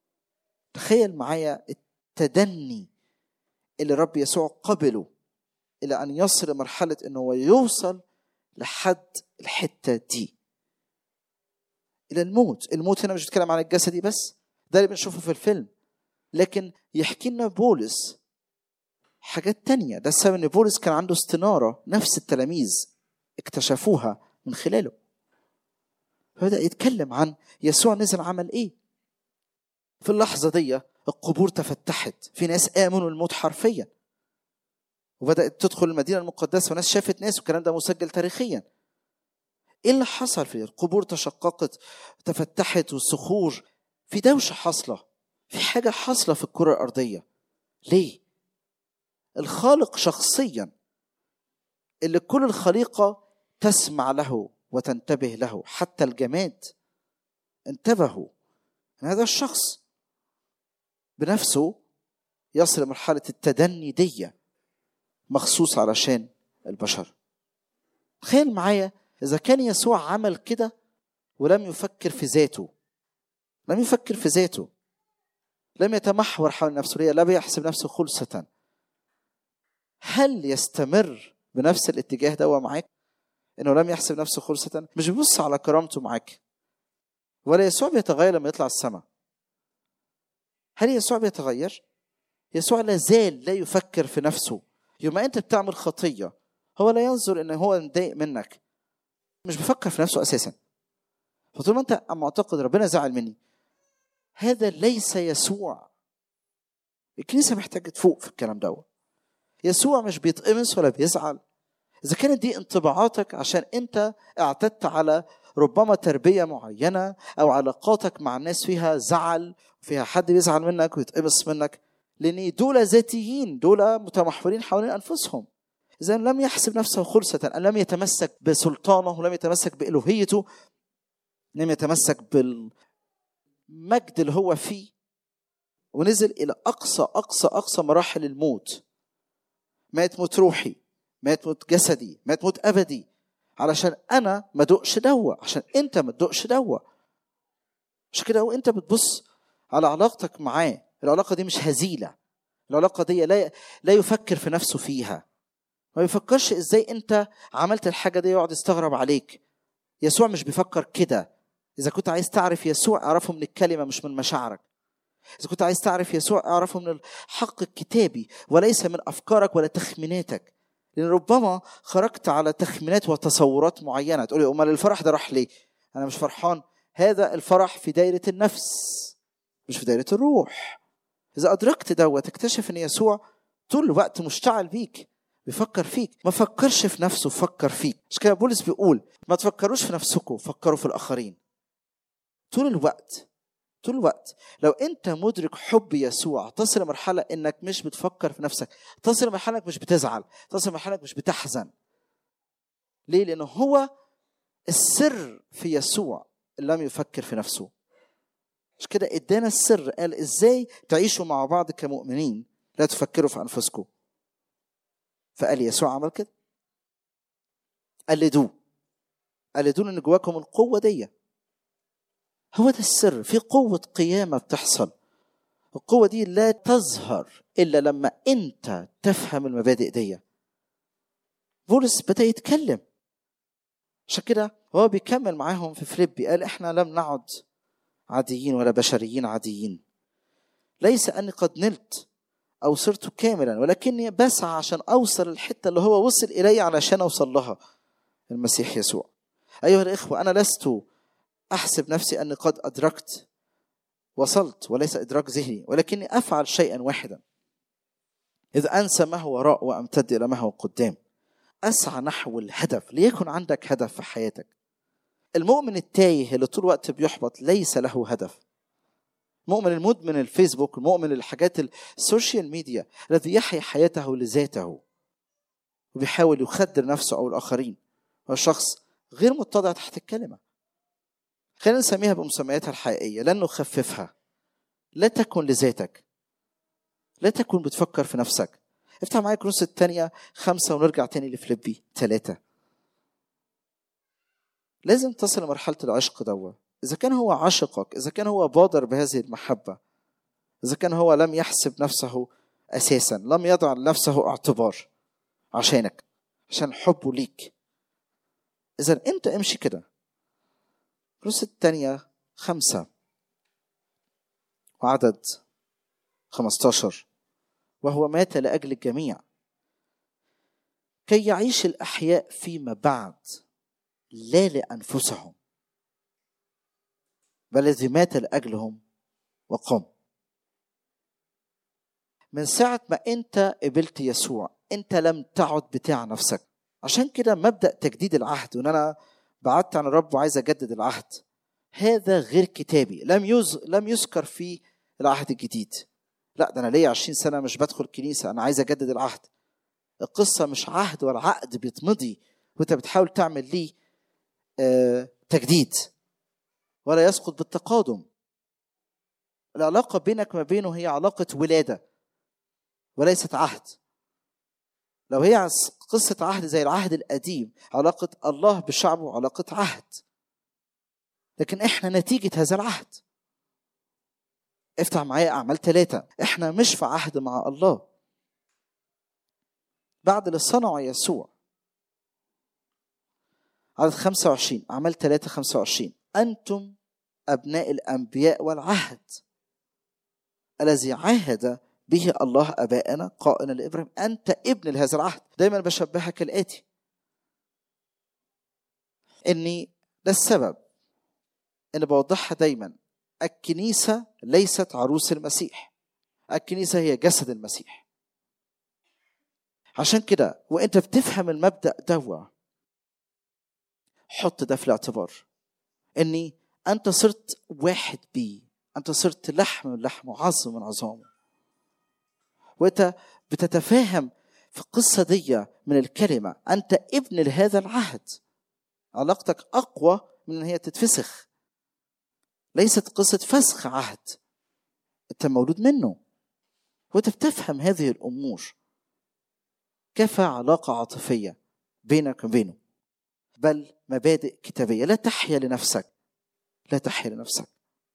تخيل معايا التدني اللي رب يسوع قبله الى ان يصل لمرحله انه هو يوصل لحد الحته دي الى الموت الموت هنا مش بيتكلم عن الجسدي بس ده اللي بنشوفه في الفيلم لكن يحكي لنا بولس حاجات تانية ده السبب ان بولس كان عنده استنارة نفس التلاميذ اكتشفوها من خلاله فبدأ يتكلم عن يسوع نزل عمل ايه في اللحظة دي القبور تفتحت في ناس آمنوا الموت حرفيا وبدأت تدخل المدينة المقدسة وناس شافت ناس والكلام ده مسجل تاريخيا ايه اللي حصل في القبور تشققت تفتحت والصخور في دوشه حاصله في حاجه حاصله في الكره الارضيه ليه الخالق شخصيا اللي كل الخليقه تسمع له وتنتبه له حتى الجماد انتبهوا ان هذا الشخص بنفسه يصل لمرحله التدني دي مخصوص علشان البشر تخيل معايا إذا كان يسوع عمل كده ولم يفكر في ذاته لم يفكر في ذاته لم يتمحور حول نفسه لا بيحسب نفسه خلصة هل يستمر بنفس الاتجاه ده معاك انه لم يحسب نفسه خلصة مش بيبص على كرامته معاك ولا يسوع بيتغير لما يطلع السماء هل يسوع بيتغير يسوع لا زال لا يفكر في نفسه يوم ما انت بتعمل خطيه هو لا ينظر ان هو مضايق منك مش بيفكر في نفسه اساسا فطول ما انت معتقد ربنا زعل مني هذا ليس يسوع الكنيسه محتاجه تفوق في الكلام ده يسوع مش بيتقمص ولا بيزعل اذا كانت دي انطباعاتك عشان انت اعتدت على ربما تربيه معينه او علاقاتك مع الناس فيها زعل فيها حد بيزعل منك ويتقمص منك لان دول ذاتيين دول متمحورين حوالين انفسهم إذا لم يحسب نفسه خلصة أن لم يتمسك بسلطانه ولم يتمسك بإلوهيته لم يتمسك بالمجد اللي هو فيه ونزل إلى أقصى أقصى أقصى مراحل الموت مات موت روحي مات موت جسدي مات موت أبدي علشان أنا ما دقش دوا عشان أنت ما تدقش دوا عشان كده وأنت بتبص على علاقتك معاه العلاقة دي مش هزيلة العلاقة دي لا لا يفكر في نفسه فيها ما بيفكرش ازاي انت عملت الحاجه دي يقعد يستغرب عليك يسوع مش بيفكر كده اذا كنت عايز تعرف يسوع اعرفه من الكلمه مش من مشاعرك اذا كنت عايز تعرف يسوع اعرفه من الحق الكتابي وليس من افكارك ولا تخميناتك لان ربما خرجت على تخمينات وتصورات معينه تقولي امال الفرح ده راح ليه انا مش فرحان هذا الفرح في دايره النفس مش في دايره الروح اذا ادركت دوت تكتشف ان يسوع طول الوقت مشتعل بيك بيفكر فيك ما فكرش في نفسه فكر فيك مش كده بولس بيقول ما تفكروش في نفسكم فكروا في الاخرين طول الوقت طول الوقت لو انت مدرك حب يسوع تصل لمرحله انك مش بتفكر في نفسك تصل لمرحله انك مش بتزعل تصل لمرحله انك مش بتحزن ليه لانه هو السر في يسوع اللي لم يفكر في نفسه مش كده ادانا السر قال ازاي تعيشوا مع بعض كمؤمنين لا تفكروا في انفسكم فقال يسوع عمل كده قلدوه قلدوه ان جواكم القوه دي هو ده السر في قوه قيامه بتحصل القوه دي لا تظهر الا لما انت تفهم المبادئ دي بولس بدا يتكلم عشان كده هو بيكمل معاهم في فليبي قال احنا لم نعد عاديين ولا بشريين عاديين ليس اني قد نلت او صرت كاملا ولكني بسعى عشان اوصل الحته اللي هو وصل الي علشان اوصل لها المسيح يسوع ايها الاخوه انا لست احسب نفسي اني قد ادركت وصلت وليس ادراك ذهني ولكني افعل شيئا واحدا اذا انسى ما هو وراء وامتد الى ما هو قدام اسعى نحو الهدف ليكن عندك هدف في حياتك المؤمن التايه اللي طول الوقت بيحبط ليس له هدف مؤمن المدمن الفيسبوك المؤمن الحاجات السوشيال ميديا الذي يحيا حياته لذاته وبيحاول يخدر نفسه او الاخرين هو شخص غير متضع تحت الكلمه خلينا نسميها بمسمياتها الحقيقيه لن نخففها لا تكن لذاتك لا تكن بتفكر في نفسك افتح معايا كروس الثانية خمسة ونرجع تاني لفليبي ثلاثة لازم تصل لمرحلة العشق دوت إذا كان هو عشقك إذا كان هو بادر بهذه المحبة إذا كان هو لم يحسب نفسه أساسا لم يضع لنفسه اعتبار عشانك عشان حبه ليك اذا انت امشي كده كروس الثانية خمسة وعدد خمستاشر وهو مات لأجل الجميع كي يعيش الأحياء فيما بعد لا لأنفسهم بل الذي مات لأجلهم وقام من ساعة ما أنت قبلت يسوع أنت لم تعد بتاع نفسك عشان كده مبدأ تجديد العهد وإن أنا بعدت عن الرب وعايز أجدد العهد هذا غير كتابي لم يز... لم يذكر في العهد الجديد لا ده أنا ليا 20 سنة مش بدخل كنيسة أنا عايز أجدد العهد القصة مش عهد ولا عقد بيتمضي وأنت بتحاول تعمل ليه آه تجديد ولا يسقط بالتقادم العلاقة بينك وما بينه هي علاقة ولادة وليست عهد لو هي قصة عهد زي العهد القديم علاقة الله بشعبه علاقة عهد لكن احنا نتيجة هذا العهد افتح معايا أعمال ثلاثة احنا مش في عهد مع الله بعد اللي صنعه يسوع عدد 25 أعمال 3 25 أنتم أبناء الأنبياء والعهد الذي عاهد به الله ابائنا قائلا لابراهيم انت ابن لهذا العهد دايما بشبهك الاتي اني ده السبب ان بوضحها دايما الكنيسه ليست عروس المسيح الكنيسه هي جسد المسيح عشان كده وانت بتفهم المبدا دوا حط ده في الاعتبار اني انت صرت واحد بيه انت صرت لحم من لحمه وعظم من عظامه وانت بتتفاهم في القصة دي من الكلمة أنت ابن لهذا العهد علاقتك أقوى من أن هي تتفسخ ليست قصة فسخ عهد أنت مولود منه وأنت بتفهم هذه الأمور كفى علاقة عاطفية بينك وبينه بل مبادئ كتابية لا تحيا لنفسك لا تحيا لنفسك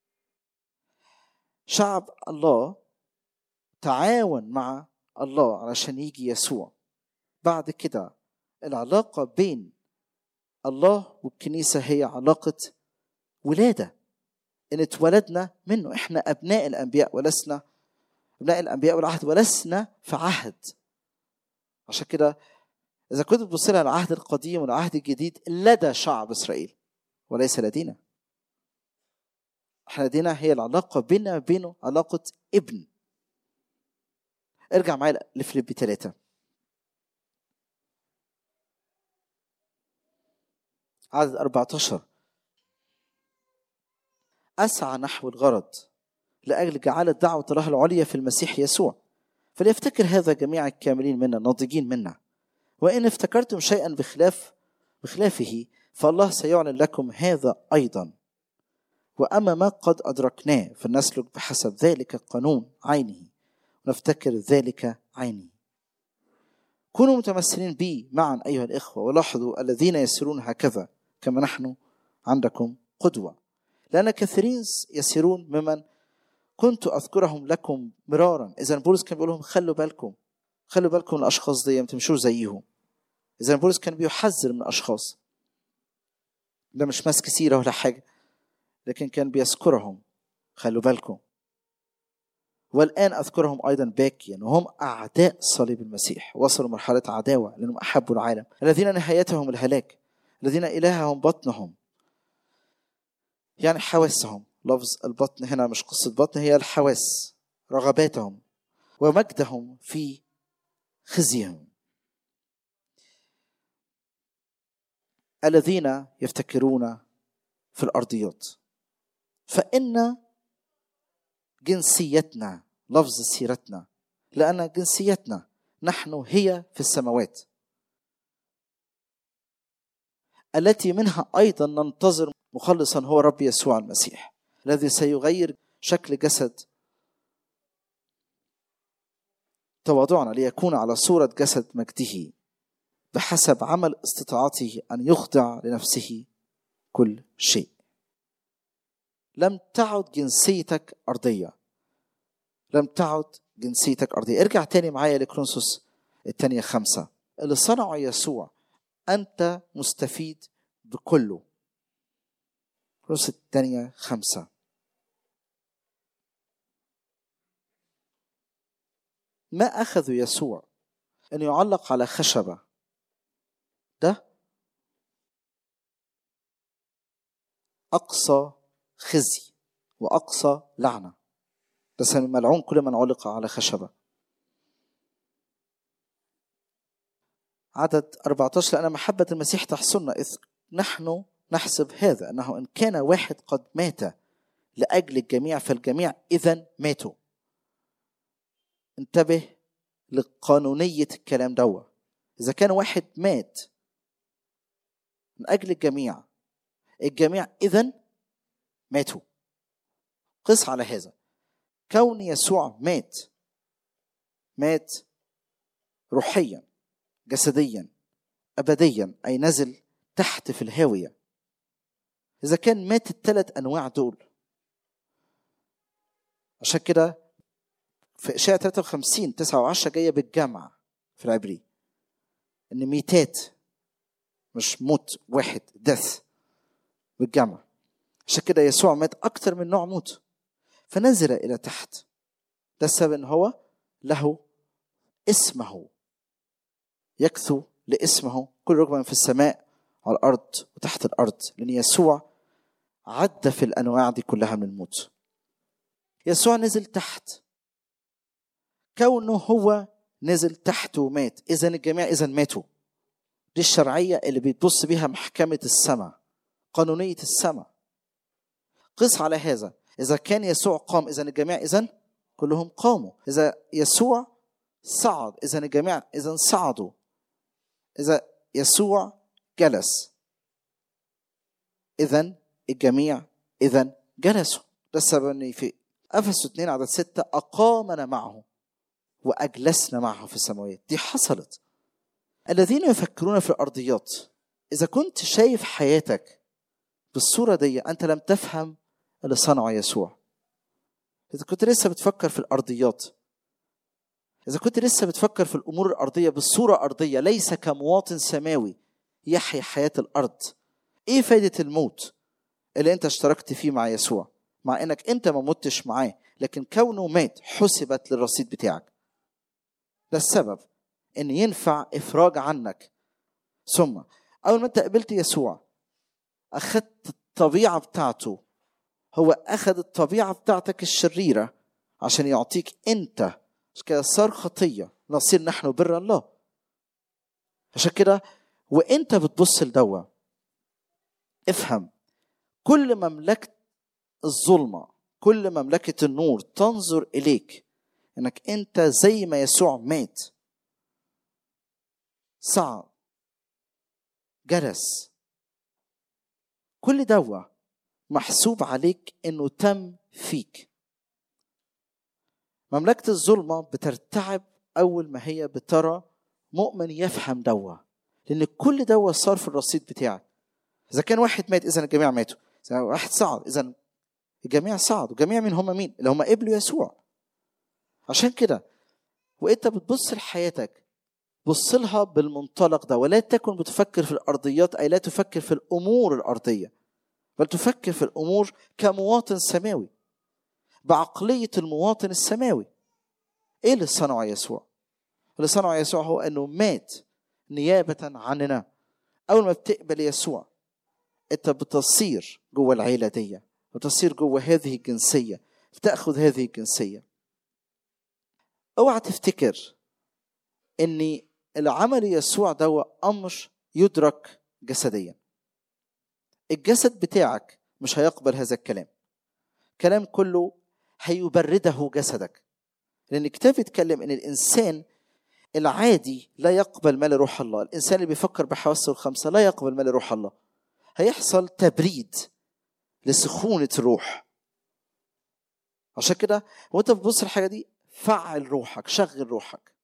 شعب الله تعاون مع الله علشان يجي يسوع بعد كده العلاقة بين الله والكنيسة هي علاقة ولادة إن اتولدنا منه إحنا أبناء الأنبياء ولسنا أبناء الأنبياء والعهد ولسنا في عهد عشان كده إذا كنت بتبص لها العهد القديم والعهد الجديد لدى شعب إسرائيل وليس لدينا احنا لدينا هي العلاقة بيننا وبينه علاقة ابن ارجع معايا لفليبي ثلاثة عدد 14 أسعى نحو الغرض لأجل جعل الدعوة الله العليا في المسيح يسوع فليفتكر هذا جميع الكاملين منا الناضجين منا وإن افتكرتم شيئا بخلاف بخلافه فالله سيعلن لكم هذا أيضا وأما ما قد أدركناه فلنسلك بحسب ذلك القانون عينه ونفتكر ذلك عيني كونوا متمثلين بي معا أيها الإخوة ولاحظوا الذين يسيرون هكذا كما نحن عندكم قدوة لأن كثيرين يسيرون ممن كنت أذكرهم لكم مرارا إذا بولس كان بيقول لهم خلوا بالكم خلوا بالكم من الأشخاص دي ما تمشوش زيهم إذا بولس كان بيحذر من الأشخاص ده مش ماسك سيرة ولا حاجة لكن كان بيذكرهم خلوا بالكم والآن أذكرهم أيضا باكيا وهم أعداء صليب المسيح وصلوا مرحلة عداوة لأنهم أحبوا العالم الذين نهايتهم الهلاك الذين إلههم بطنهم يعني حواسهم لفظ البطن هنا مش قصة بطن هي الحواس رغباتهم ومجدهم في خزيهم الذين يفتكرون في الأرضيات فإن جنسيتنا لفظ سيرتنا لأن جنسيتنا نحن هي في السماوات التي منها أيضا ننتظر مخلصا هو رب يسوع المسيح الذي سيغير شكل جسد تواضعنا ليكون على صورة جسد مجده بحسب عمل استطاعته أن يخضع لنفسه كل شيء لم تعد جنسيتك أرضية لم تعد جنسيتك أرضية ارجع تاني معايا لكرونسوس الثانية خمسة اللي صنعه يسوع أنت مستفيد بكله كورنثوس الثانية خمسة ما أخذوا يسوع أن يعلق على خشبة ده أقصى خزي وأقصى لعنة بس ملعون كل من علق على خشبة عدد 14 لأن محبة المسيح تحصلنا إذ نحن نحسب هذا أنه إن كان واحد قد مات لأجل الجميع فالجميع إذا ماتوا انتبه لقانونية الكلام دوا إذا كان واحد مات من أجل الجميع الجميع إذا ماتوا قس على هذا كون يسوع مات مات روحيا جسديا أبديا أي نزل تحت في الهاوية إذا كان مات الثلاث أنواع دول عشان كده في إشاعة 53 9 و10 جاية بالجمع في العبري إن ميتات مش موت واحد دث بالجمع عشان كده يسوع مات أكتر من نوع موت فنزل إلى تحت ده السبب إن هو له اسمه يكثو لاسمه كل ركبة في السماء على الأرض وتحت الأرض لأن يسوع عدى في الأنواع دي كلها من الموت يسوع نزل تحت كونه هو نزل تحت ومات إذا الجميع إذا ماتوا دي الشرعية اللي بتبص بيها محكمة السماء قانونية السماء قس على هذا إذا كان يسوع قام إذا الجميع إذا كلهم قاموا إذا يسوع صعد إذا الجميع إذا صعدوا إذا يسوع جلس إذا الجميع إذا جلسوا ده السبب إن في أفسس 2 عدد 6 أقامنا معه وأجلسنا معه في السماوات دي حصلت الذين يفكرون في الأرضيات إذا كنت شايف حياتك بالصورة دي أنت لم تفهم اللي صنعه يسوع إذا كنت لسه بتفكر في الأرضيات إذا كنت لسه بتفكر في الأمور الأرضية بالصورة أرضية ليس كمواطن سماوي يحيا حياة الأرض إيه فايدة الموت اللي أنت اشتركت فيه مع يسوع مع إنك أنت ما متش معاه لكن كونه مات حسبت للرصيد بتاعك ده السبب إن ينفع إفراج عنك ثم أول ما أنت قبلت يسوع أخذت الطبيعة بتاعته هو أخذ الطبيعة بتاعتك الشريرة عشان يعطيك أنت عشان كده صار خطية نصير نحن بر الله عشان كده وانت بتبص لدوا افهم كل مملكة الظلمة كل مملكة النور تنظر إليك إنك أنت زي ما يسوع مات صعد جلس كل دوا محسوب عليك إنه تم فيك مملكة الظلمة بترتعب أول ما هي بترى مؤمن يفهم دوا لأن كل دوا صار في الرصيد بتاعك إذا كان واحد مات إذا الجميع ماتوا إذا واحد صعد إذا الجميع صعدوا جميع من هم مين؟ اللي هم قبلوا يسوع عشان كده وانت بتبص لحياتك بص لها بالمنطلق ده ولا تكن بتفكر في الارضيات اي لا تفكر في الامور الارضيه بل تفكر في الامور كمواطن سماوي بعقليه المواطن السماوي ايه اللي صنعه يسوع اللي صنعه يسوع هو انه مات نيابه عننا اول ما بتقبل يسوع انت بتصير جوه العيله دي وتصير جوه هذه الجنسيه بتاخذ هذه الجنسيه اوعى تفتكر ان العمل يسوع ده امر يدرك جسديا الجسد بتاعك مش هيقبل هذا الكلام كلام كله هيبرده جسدك لان الكتاب يتكلم ان الانسان العادي لا يقبل ما لروح الله الانسان اللي بيفكر بحواسه الخمسه لا يقبل ما لروح الله هيحصل تبريد لسخونه الروح عشان كده وانت بتبص الحاجه دي فعل روحك شغل روحك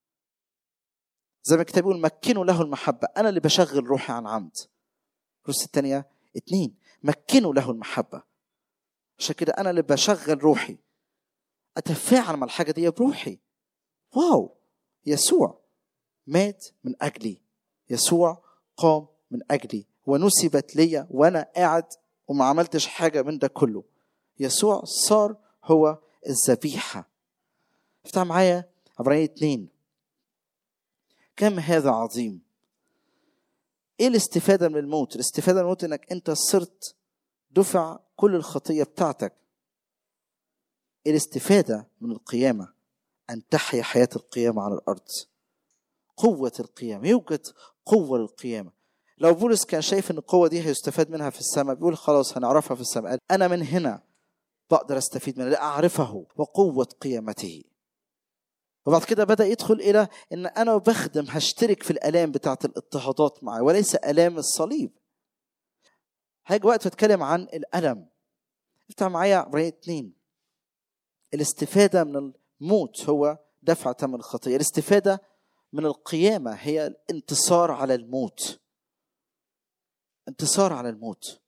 زي ما الكتاب يقول مكنوا له المحبة أنا اللي بشغل روحي عن عمد الكرسي الثانية اتنين مكنوا له المحبة عشان كده أنا اللي بشغل روحي أتفاعل مع الحاجة دي بروحي واو يسوع مات من اجلي يسوع قام من اجلي ونسبت لي وانا قاعد وما عملتش حاجه من ده كله يسوع صار هو الذبيحه افتح معايا عبرانية اتنين كم هذا عظيم ايه الاستفاده من الموت الاستفاده من الموت انك انت صرت دفع كل الخطيه بتاعتك الاستفاده من القيامه ان تحيا حياه القيامه على الارض قوه القيامه يوجد قوه للقيامه لو بولس كان شايف ان القوه دي هيستفاد منها في السماء بيقول خلاص هنعرفها في السماء انا من هنا بقدر استفيد منها لاعرفه وقوه قيامته وبعد كده بدا يدخل الى ان انا بخدم هشترك في الالام بتاعه الاضطهادات معي وليس الام الصليب هيجي وقت اتكلم عن الالم افتح معايا عبرانية اتنين الاستفاده من الموت هو دفع ثمن الخطيه الاستفاده من القيامه هي الانتصار على الموت انتصار على الموت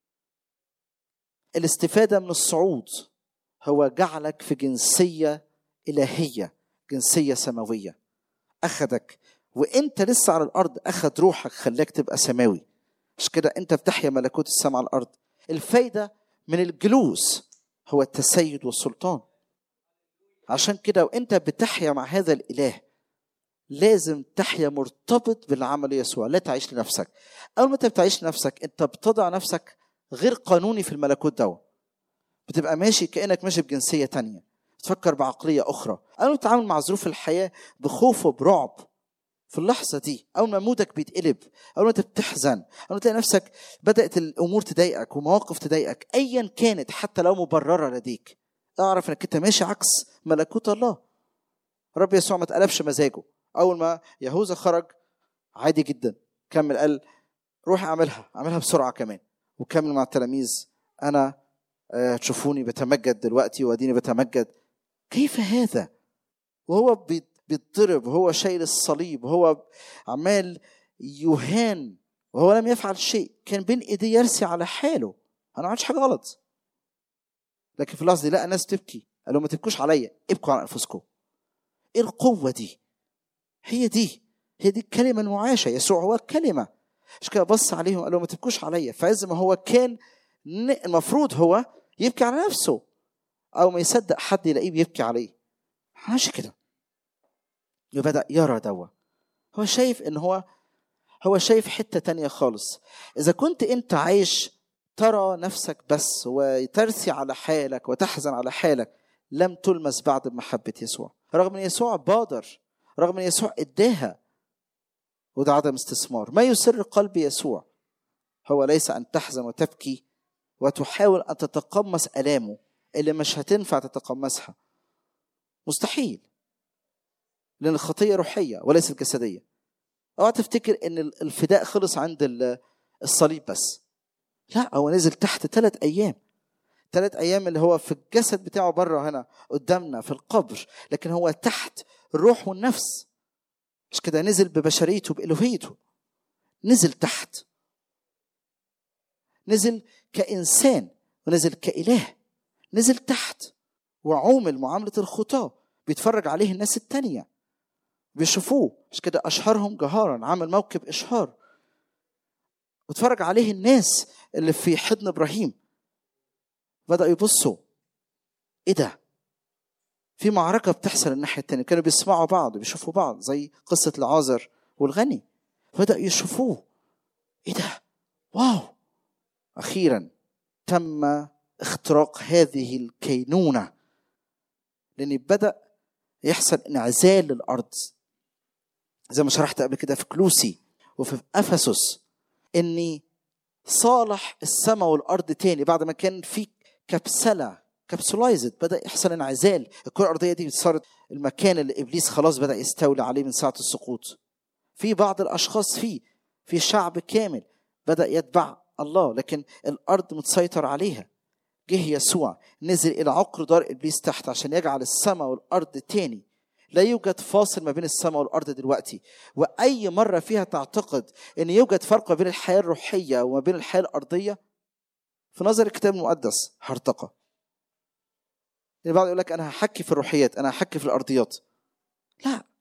الاستفاده من الصعود هو جعلك في جنسيه الهيه جنسيه سماويه اخذك وانت لسه على الارض اخذ روحك خلاك تبقى سماوي مش كده انت بتحيا ملكوت السماء على الارض الفايده من الجلوس هو التسيد والسلطان عشان كده وانت بتحيا مع هذا الاله لازم تحيا مرتبط باللي عمله يسوع لا تعيش لنفسك اول ما انت بتعيش لنفسك انت بتضع نفسك غير قانوني في الملكوت ده بتبقى ماشي كانك ماشي بجنسيه تانية تفكر بعقليه اخرى اول ما تتعامل مع ظروف الحياه بخوف وبرعب في اللحظه دي اول ما مودك بيتقلب اول ما انت بتحزن اول ما تلاقي نفسك بدات الامور تضايقك ومواقف تضايقك ايا كانت حتى لو مبرره لديك اعرف انك انت ماشي عكس ملكوت الله رب يسوع ما اتقلبش مزاجه اول ما يهوذا خرج عادي جدا كمل قال روح اعملها اعملها بسرعه كمان وكمل مع التلاميذ انا آه، تشوفوني بتمجد دلوقتي واديني بتمجد كيف هذا وهو بيت- بيتضرب وهو شايل الصليب وهو عمال يهان وهو لم يفعل شيء كان بين ايديه يرسي على حاله انا ما عملتش حاجه غلط لكن في اللحظه دي لقى ناس تبكي قال لهم ما تبكوش عليا ابكوا على انفسكم ايه القوه دي هي دي هي دي الكلمه المعاشه يسوع هو الكلمه مش كده بص عليهم قال لهم ما تبكوش عليا فعز ما هو كان ن- المفروض هو يبكي على نفسه او ما يصدق حد يلاقيه بيبكي عليه مش كده وبدا يرى دوا هو شايف ان هو هو شايف حته تانية خالص اذا كنت انت عايش ترى نفسك بس وترثي على حالك وتحزن على حالك لم تلمس بعد بمحبه يسوع رغم ان يسوع بادر رغم ان يسوع اداها وده عدم استثمار ما يسر قلب يسوع هو ليس ان تحزن وتبكي وتحاول ان تتقمص الامه اللي مش هتنفع تتقمصها مستحيل لان الخطيه روحيه وليست جسديه اوعى تفتكر ان الفداء خلص عند ال- الصليب بس لا هو نزل تحت ثلاث ايام ثلاث ايام اللي هو في الجسد بتاعه بره هنا قدامنا في القبر لكن هو تحت الروح والنفس مش كده نزل ببشريته بالوهيته نزل تحت نزل كانسان ونزل كاله نزل تحت وعومل معامله الخطاه بيتفرج عليه الناس التانية بيشوفوه مش كده اشهرهم جهارا عمل موكب اشهار واتفرج عليه الناس اللي في حضن ابراهيم بدأوا يبصوا ايه ده في معركة بتحصل الناحية التانية كانوا بيسمعوا بعض بيشوفوا بعض زي قصة العازر والغني بدأوا يشوفوه ايه ده واو أخيرا تم اختراق هذه الكينونة لأن بدأ يحصل انعزال للأرض زي ما شرحت قبل كده في كلوسي وفي أفسس إني صالح السماء والأرض تاني بعد ما كان في كبسلة كبسولايزد بدأ يحصل انعزال الكرة الأرضية دي صارت المكان اللي إبليس خلاص بدأ يستولي عليه من ساعة السقوط في بعض الأشخاص فيه في شعب كامل بدأ يتبع الله لكن الأرض متسيطر عليها جه يسوع نزل إلى عقر دار إبليس تحت عشان يجعل السماء والأرض تاني لا يوجد فاصل ما بين السماء والأرض دلوقتي وأي مرة فيها تعتقد أن يوجد فرق ما بين الحياة الروحية وما بين الحياة الأرضية في نظر الكتاب المقدس هرطقة البعض يقول لك أنا هحكي في الروحيات أنا هحكي في الأرضيات لا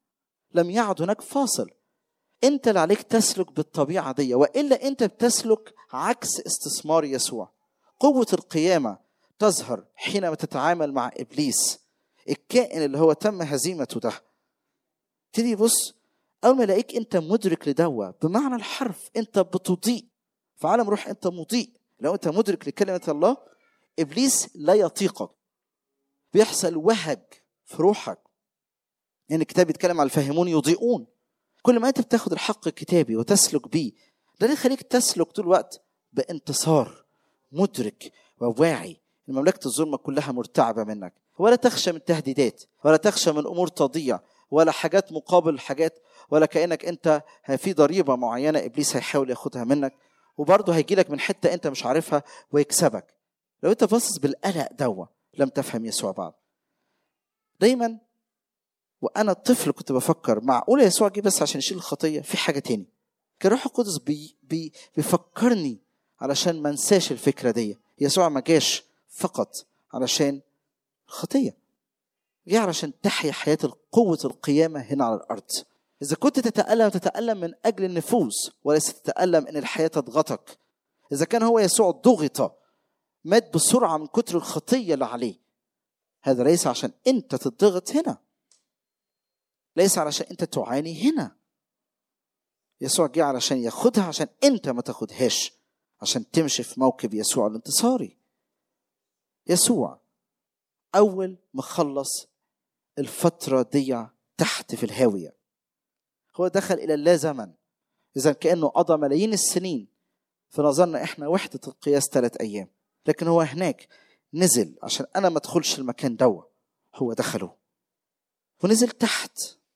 لم يعد هناك فاصل انت اللي عليك تسلك بالطبيعه دي والا انت بتسلك عكس استثمار يسوع قوه القيامه تظهر حينما تتعامل مع ابليس الكائن اللي هو تم هزيمته ده تيجي بص اول ما الاقيك انت مدرك لدوا بمعنى الحرف انت بتضيء في عالم روح انت مضيء لو انت مدرك لكلمه الله ابليس لا يطيقك بيحصل وهج في روحك يعني الكتاب بيتكلم على الفاهمون يضيئون كل ما انت بتاخد الحق الكتابي وتسلك بيه ده اللي يخليك تسلك طول الوقت بانتصار مدرك وواعي ان مملكه الظلمه كلها مرتعبه منك ولا تخشى من تهديدات ولا تخشى من امور تضيع ولا حاجات مقابل حاجات ولا كانك انت في ضريبه معينه ابليس هيحاول ياخدها منك وبرضه هيجي لك من حته انت مش عارفها ويكسبك لو انت باصص بالقلق دوا لم تفهم يسوع بعد دايما وانا طفل كنت بفكر معقول يسوع جه بس عشان يشيل الخطيه في حاجه تاني كان الروح القدس بي بي بيفكرني علشان ما انساش الفكره دي يسوع ما جاش فقط علشان الخطيه جه علشان تحيا حياه قوه القيامه هنا على الارض اذا كنت تتالم تتالم من اجل النفوس وليس تتالم ان الحياه تضغطك اذا كان هو يسوع ضغط مات بسرعه من كتر الخطيه اللي عليه هذا ليس عشان انت تضغط هنا ليس علشان انت تعاني هنا يسوع جه علشان ياخدها عشان انت ما تاخدهاش عشان تمشي في موكب يسوع الانتصاري يسوع اول ما خلص الفتره دي تحت في الهاويه هو دخل الى اللا زمن اذا كانه قضى ملايين السنين في نظرنا احنا وحده القياس ثلاث ايام لكن هو هناك نزل عشان انا ما ادخلش المكان دوا هو دخله ونزل تحت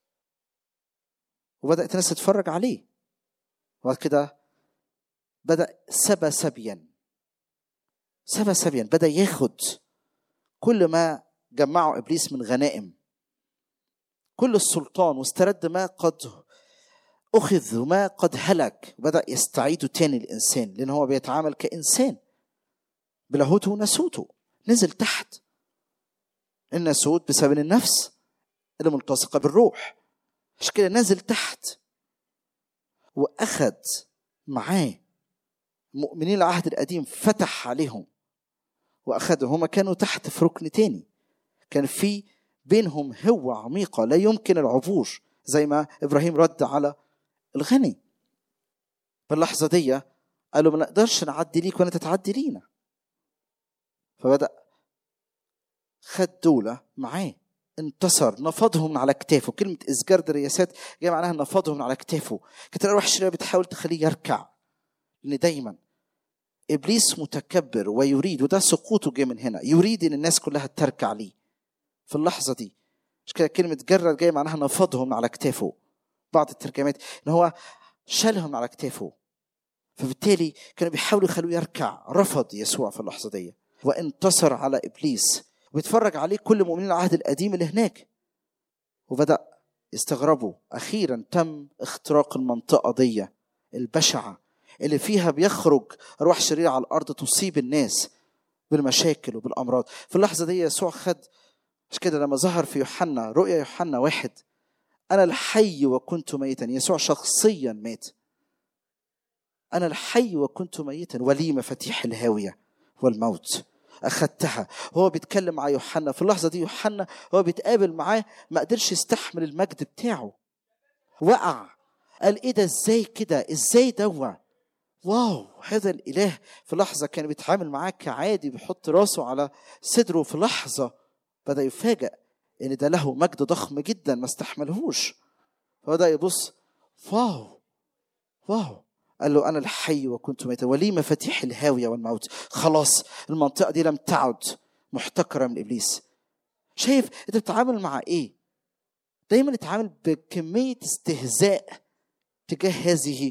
وبدات الناس تتفرج عليه وبعد كده بدا سبى سبيا سبى سبيا بدا ياخد كل ما جمعه ابليس من غنائم كل السلطان واسترد ما قد اخذ وما قد هلك وبدا يستعيده تاني الانسان لان هو بيتعامل كانسان بلاهوته وناسوته نزل تحت الناسوت بسبب النفس اللي ملتصقه بالروح عشان كده نزل تحت واخذ معاه مؤمنين العهد القديم فتح عليهم واخذهم هما كانوا تحت في ركن تاني كان في بينهم هوة عميقة لا يمكن العبور زي ما إبراهيم رد على الغني في اللحظة دي قالوا ما نقدرش نعدي ليك ولا تتعدي لينا فبدأ خد دولة معاه انتصر نفضهم من على كتافه كلمة إسجارد الرياسات جاي معناها نفضهم من على كتافه كانت الأرواح الشريرة بتحاول تخليه يركع لأن دايما إبليس متكبر ويريد وده سقوطه جاي من هنا يريد إن الناس كلها تركع ليه في اللحظة دي مش كده كلمة جرد جاي معناها نفضهم على كتافه بعض الترجمات إن هو شالهم على كتافه فبالتالي كانوا بيحاولوا يخلوه يركع رفض يسوع في اللحظة دي وانتصر على إبليس وبيتفرج عليه كل مؤمنين العهد القديم اللي هناك وبدأ يستغربوا أخيرا تم اختراق المنطقة دي البشعة اللي فيها بيخرج أرواح شريرة على الأرض تصيب الناس بالمشاكل وبالأمراض في اللحظة دي يسوع خد مش كده لما ظهر في يوحنا رؤيا يوحنا واحد أنا الحي وكنت ميتا يسوع شخصيا مات أنا الحي وكنت ميتا ولي مفاتيح الهاوية والموت أخذتها هو بيتكلم مع يوحنا في اللحظة دي يوحنا هو بيتقابل معاه ما قدرش يستحمل المجد بتاعه وقع قال ايه ده ازاي كده ازاي دوا واو هذا الاله في لحظة كان بيتعامل معاه كعادي بيحط راسه على صدره في لحظة بدأ يفاجأ ان ده له مجد ضخم جدا ما استحملهوش فبدأ يبص واو واو قال له انا الحي وكنت ميتا ولي مفاتيح الهاويه والموت خلاص المنطقه دي لم تعد محتكره من ابليس شايف انت بتتعامل مع ايه دايما نتعامل بكميه استهزاء تجاه هذه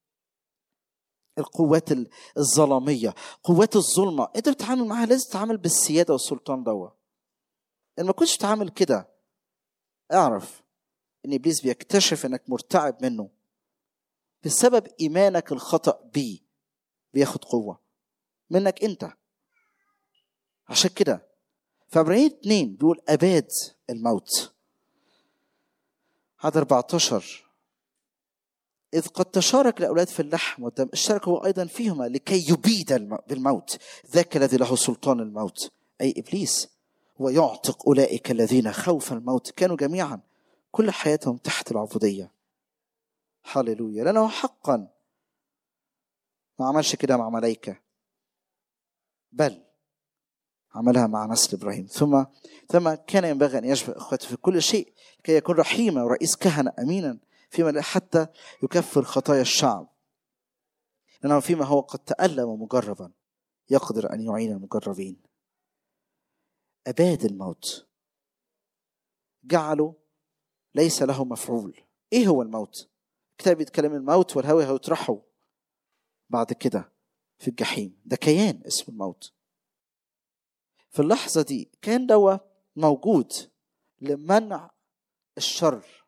القوات الظلاميه قوات الظلمه انت بتتعامل معاها لازم تتعامل بالسياده والسلطان دوا ان ما كنتش بتتعامل كده اعرف ان ابليس بيكتشف انك مرتعب منه بسبب ايمانك الخطا بيه بياخد قوه منك انت عشان كده فابراهيم اتنين بيقول اباد الموت عدد 14 إذ قد تشارك الأولاد في اللحم والدم اشترك هو أيضا فيهما لكي يبيد الم- بالموت ذاك الذي له سلطان الموت أي إبليس ويعتق أولئك الذين خوف الموت كانوا جميعا كل حياتهم تحت العبودية هللويا لأنه حقا ما عملش كده مع ملائكة بل عملها مع نسل إبراهيم ثم ثم كان ينبغي أن يشبه إخوته في كل شيء كي يكون رحيما ورئيس كهنة أمينا فيما لا حتى يكفر خطايا الشعب لأنه فيما هو قد تألم مجربا يقدر أن يعين المجربين أباد الموت جعلوا ليس له مفعول إيه هو الموت؟ الكتاب يتكلم الموت والهوى هيطرحوا بعد كده في الجحيم ده كيان اسمه الموت في اللحظة دي كان دوا موجود لمنع الشر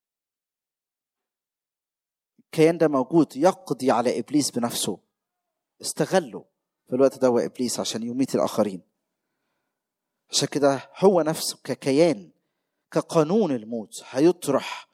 الكيان ده موجود يقضي على ابليس بنفسه استغله في الوقت ده هو ابليس عشان يميت الاخرين عشان كده هو نفسه ككيان كقانون الموت هيطرح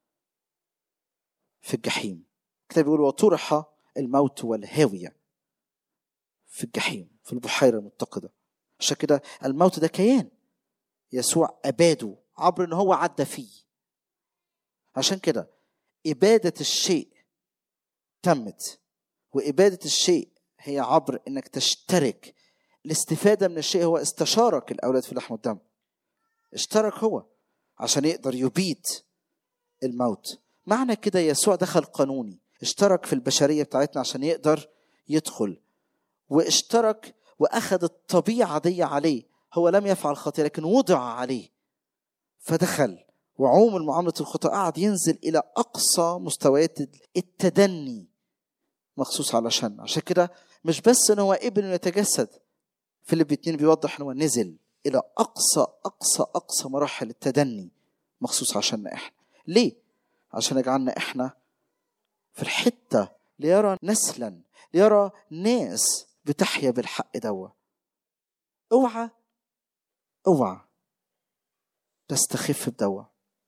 في الجحيم الكتاب بيقول وطرح الموت والهاوية في الجحيم في البحيرة المتقدة عشان كده الموت ده كيان يسوع أباده عبر ان هو عدى فيه عشان كده إبادة الشيء تمت وإبادة الشيء هي عبر إنك تشترك الاستفادة من الشيء هو استشارك الأولاد في اللحم والدم اشترك هو عشان يقدر يبيد الموت معنى كده يسوع دخل قانوني اشترك في البشرية بتاعتنا عشان يقدر يدخل واشترك وأخذ الطبيعة دي عليه هو لم يفعل خطيئة لكن وضع عليه فدخل وعوم المعاملة الخطأ قعد ينزل إلى أقصى مستويات التدني مخصوص علشان عشان كده مش بس ان هو ابن يتجسد فيليب اتنين بيوضح ان هو نزل الى اقصى اقصى اقصى مراحل التدني مخصوص عشاننا احنا ليه عشان يجعلنا احنا في الحته ليرى نسلا ليرى ناس بتحيا بالحق دوا اوعى اوعى تستخف بدوا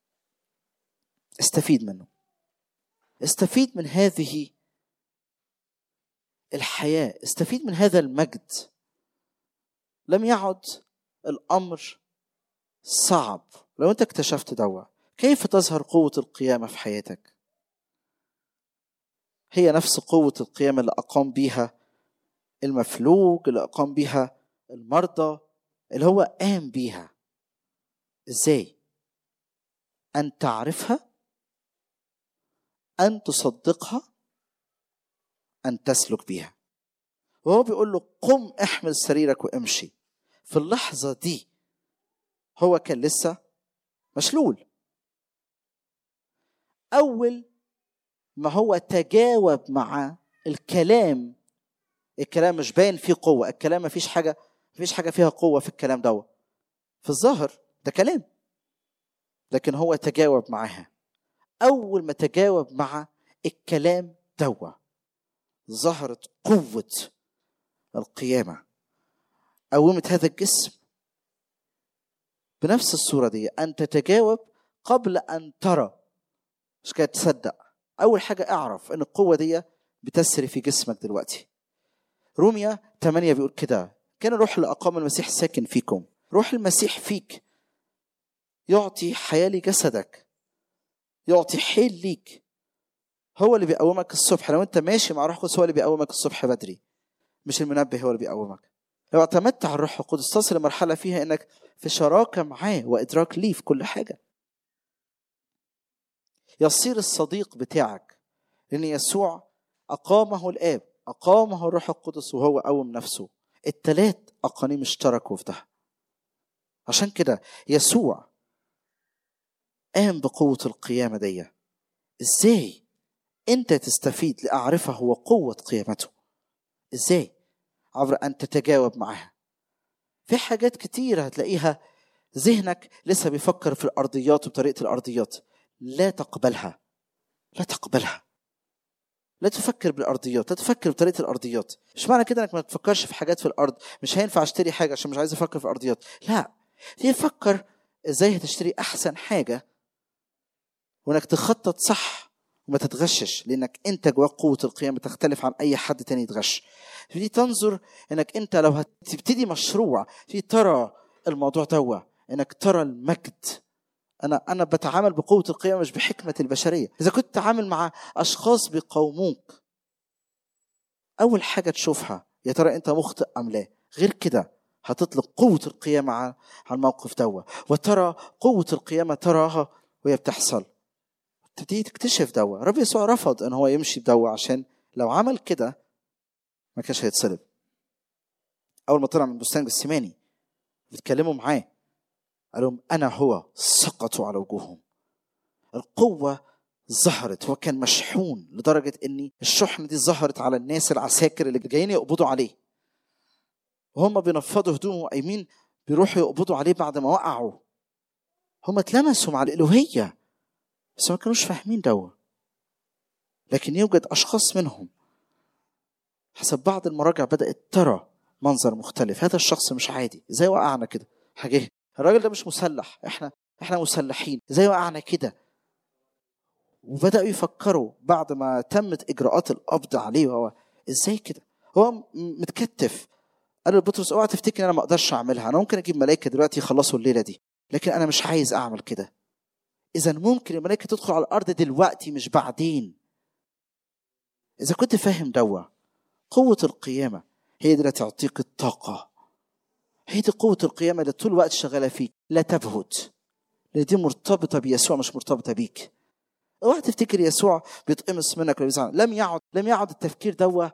استفيد منه استفيد من هذه الحياة استفيد من هذا المجد لم يعد الأمر صعب لو أنت اكتشفت دوا كيف تظهر قوة القيامة في حياتك هي نفس قوة القيامة اللي أقام بيها المفلوج اللي أقام بيها المرضى اللي هو قام بيها إزاي أن تعرفها أن تصدقها أن تسلك بيها وهو بيقول له قم احمل سريرك وامشي في اللحظة دي هو كان لسه مشلول أول ما هو تجاوب مع الكلام الكلام مش باين فيه قوة الكلام ما فيش حاجة ما فيش حاجة فيها قوة في الكلام ده في الظاهر ده كلام لكن هو تجاوب معاها أول ما تجاوب مع الكلام دوا ظهرت قوة القيامة قومت هذا الجسم بنفس الصورة دي أن تتجاوب قبل أن ترى مش كده تصدق أول حاجة أعرف أن القوة دي بتسري في جسمك دلوقتي روميا 8 بيقول كده كان روح اللي أقام المسيح ساكن فيكم روح المسيح فيك يعطي حياة لجسدك يعطي حيل ليك هو اللي بيقومك الصبح لو انت ماشي مع روح القدس هو اللي بيقومك الصبح بدري مش المنبه هو اللي بيقومك لو اعتمدت على الروح القدس تصل لمرحله فيها انك في شراكه معاه وادراك ليه في كل حاجه يصير الصديق بتاعك لان يسوع اقامه الاب اقامه الروح القدس وهو قوم نفسه التلات اقانيم اشتركوا في ده عشان كده يسوع قام بقوه القيامه دي ازاي انت تستفيد لاعرفه وقوه قيامته ازاي عبر ان تتجاوب معها في حاجات كتير هتلاقيها ذهنك لسه بيفكر في الارضيات وبطريقه الارضيات لا تقبلها لا تقبلها لا تفكر بالارضيات لا تفكر بطريقه الارضيات مش معنى كده انك ما تفكرش في حاجات في الارض مش هينفع اشتري حاجه عشان مش عايز افكر في الارضيات لا تفكر ازاي هتشتري احسن حاجه وانك تخطط صح وما تتغشش لانك انت جواك قوه القيامه تختلف عن اي حد تاني يتغش تبتدي تنظر انك انت لو هتبتدي مشروع تبتدي ترى الموضوع دوا انك ترى المجد انا انا بتعامل بقوه القيامه مش بحكمه البشريه اذا كنت تتعامل مع اشخاص بيقاوموك اول حاجه تشوفها يا ترى انت مخطئ ام لا غير كده هتطلق قوه القيامه على على الموقف دوا وترى قوه القيامه تراها وهي بتحصل تبتدي تكتشف دوا رب يسوع رفض ان هو يمشي بدوا عشان لو عمل كده ما كانش هيتصلب اول ما طلع من بستان جسيماني بيتكلموا معاه قال لهم انا هو سقطوا على وجوههم القوه ظهرت هو كان مشحون لدرجه ان الشحنه دي ظهرت على الناس العساكر اللي جايين يقبضوا عليه وهم بينفضوا هدومهم وقايمين بيروحوا يقبضوا عليه بعد ما وقعوا هم اتلمسوا مع الالوهيه بس ما كانوش فاهمين دوا لكن يوجد اشخاص منهم حسب بعض المراجع بدات ترى منظر مختلف هذا الشخص مش عادي ازاي وقعنا كده حاجه الراجل ده مش مسلح احنا احنا مسلحين ازاي وقعنا كده وبداوا يفكروا بعد ما تمت اجراءات القبض عليه وهو ازاي كده هو م- متكتف قال لبطرس اوعى تفتكر انا ما اقدرش اعملها انا ممكن اجيب ملائكه دلوقتي يخلصوا الليله دي لكن انا مش عايز اعمل كده اذا ممكن الملائكه تدخل على الارض دلوقتي مش بعدين اذا كنت فاهم دوا قوه القيامه هي دي اللي تعطيك الطاقه هي دي قوه القيامه اللي طول الوقت شغاله فيك لا تبهت لان دي مرتبطه بيسوع مش مرتبطه بيك اوعى تفتكر يسوع بيتقمص منك ولا بيزعل لم يعد لم يعد التفكير دوا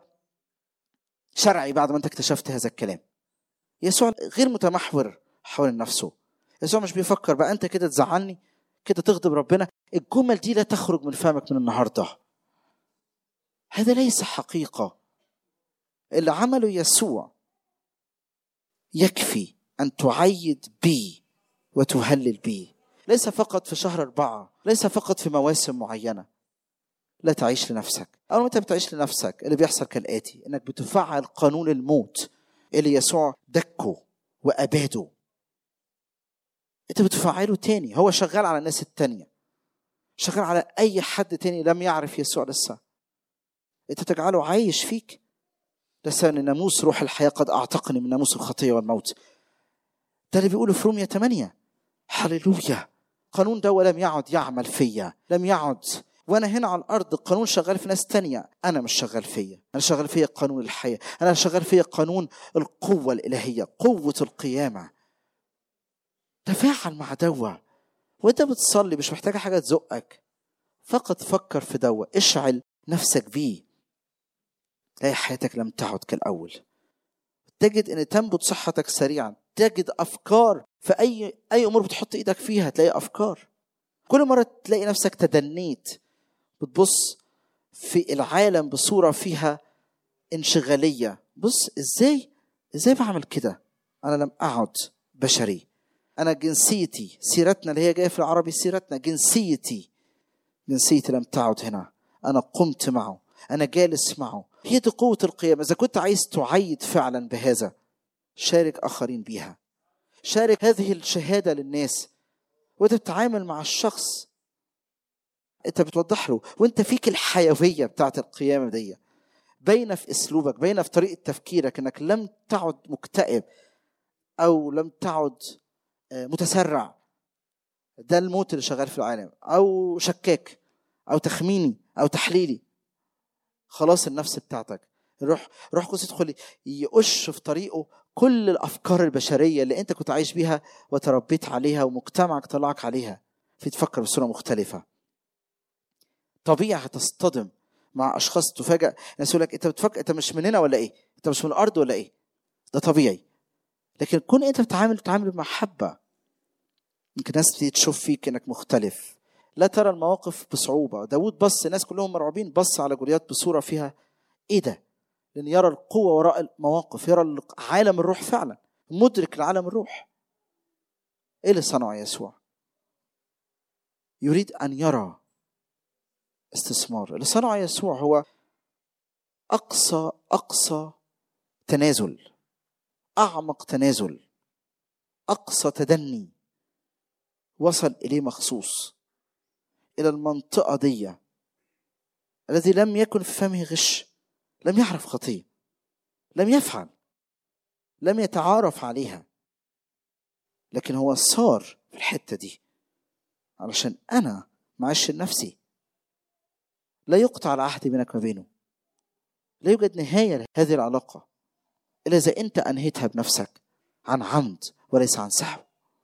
شرعي بعد ما انت اكتشفت هذا الكلام يسوع غير متمحور حول نفسه يسوع مش بيفكر بقى انت كده تزعلني كده تغضب ربنا الجمل دي لا تخرج من فمك من النهارده هذا ليس حقيقه اللي عمله يسوع يكفي ان تعيد بي وتهلل بي ليس فقط في شهر أربعة ليس فقط في مواسم معينة لا تعيش لنفسك أول ما أنت بتعيش لنفسك اللي بيحصل كالآتي إنك بتفعل قانون الموت اللي يسوع دكه وأباده أنت بتفعله تاني هو شغال على الناس التانية شغال على أي حد تاني لم يعرف يسوع لسه أنت تجعله عايش فيك لسان ناموس روح الحياة قد أعتقني من ناموس الخطية والموت ده اللي بيقوله في رومية 8 هللويا القانون ده لم يعد يعمل فيا لم يعد وانا هنا على الارض القانون شغال في ناس تانية انا مش شغال فيا انا شغال فيا قانون الحياه انا شغال فيا قانون القوه الالهيه قوه القيامه تفاعل مع دوا وانت بتصلي مش محتاجه حاجه تزقك فقط فكر في دوا اشعل نفسك بيه تلاقي حياتك لم تعد كالاول تجد ان تنبت صحتك سريعا تجد افكار في اي اي امور بتحط ايدك فيها تلاقي افكار كل مره تلاقي نفسك تدنيت بتبص في العالم بصوره فيها انشغاليه بص ازاي ازاي بعمل كده انا لم اعد بشري انا جنسيتي سيرتنا اللي هي جايه في العربي سيرتنا جنسيتي جنسيتي لم تعد هنا انا قمت معه انا جالس معه هي دي قوه القيامه اذا كنت عايز تعيد فعلا بهذا شارك اخرين بيها شارك هذه الشهاده للناس وانت بتتعامل مع الشخص انت بتوضح له وانت فيك الحيويه بتاعت القيامه دي باينه في اسلوبك باينه في طريقه تفكيرك انك لم تعد مكتئب او لم تعد متسرع ده الموت اللي شغال في العالم او شكاك او تخميني او تحليلي خلاص النفس بتاعتك روح روح قدس يدخل يقش في طريقه كل الافكار البشريه اللي انت كنت عايش بيها وتربيت عليها ومجتمعك طلعك عليها في تفكر بصوره مختلفه طبيعي هتصطدم مع اشخاص تفاجئ ناس يقول لك انت بتفكر انت مش مننا ولا ايه؟ انت مش من الارض ولا ايه؟ ده طبيعي لكن كون انت بتتعامل بتتعامل بمحبه يمكن ناس تبتدي تشوف فيك انك مختلف لا ترى المواقف بصعوبه داود بص الناس كلهم مرعوبين بص على جوليات بصوره فيها ايه ده؟ لان يرى القوه وراء المواقف يرى عالم الروح فعلا مدرك لعالم الروح ايه اللي صنعه يسوع يريد ان يرى استثمار اللي صنعه يسوع هو اقصى اقصى تنازل اعمق تنازل اقصى تدني وصل اليه مخصوص الى المنطقه دي الذي لم يكن في فمه غش لم يعرف خطيه لم يفعل لم يتعارف عليها لكن هو صار في الحته دي علشان انا معيش نفسي لا يقطع العهد بينك وبينه لا يوجد نهايه لهذه العلاقه الا اذا انت انهيتها بنفسك عن عمد وليس عن سحو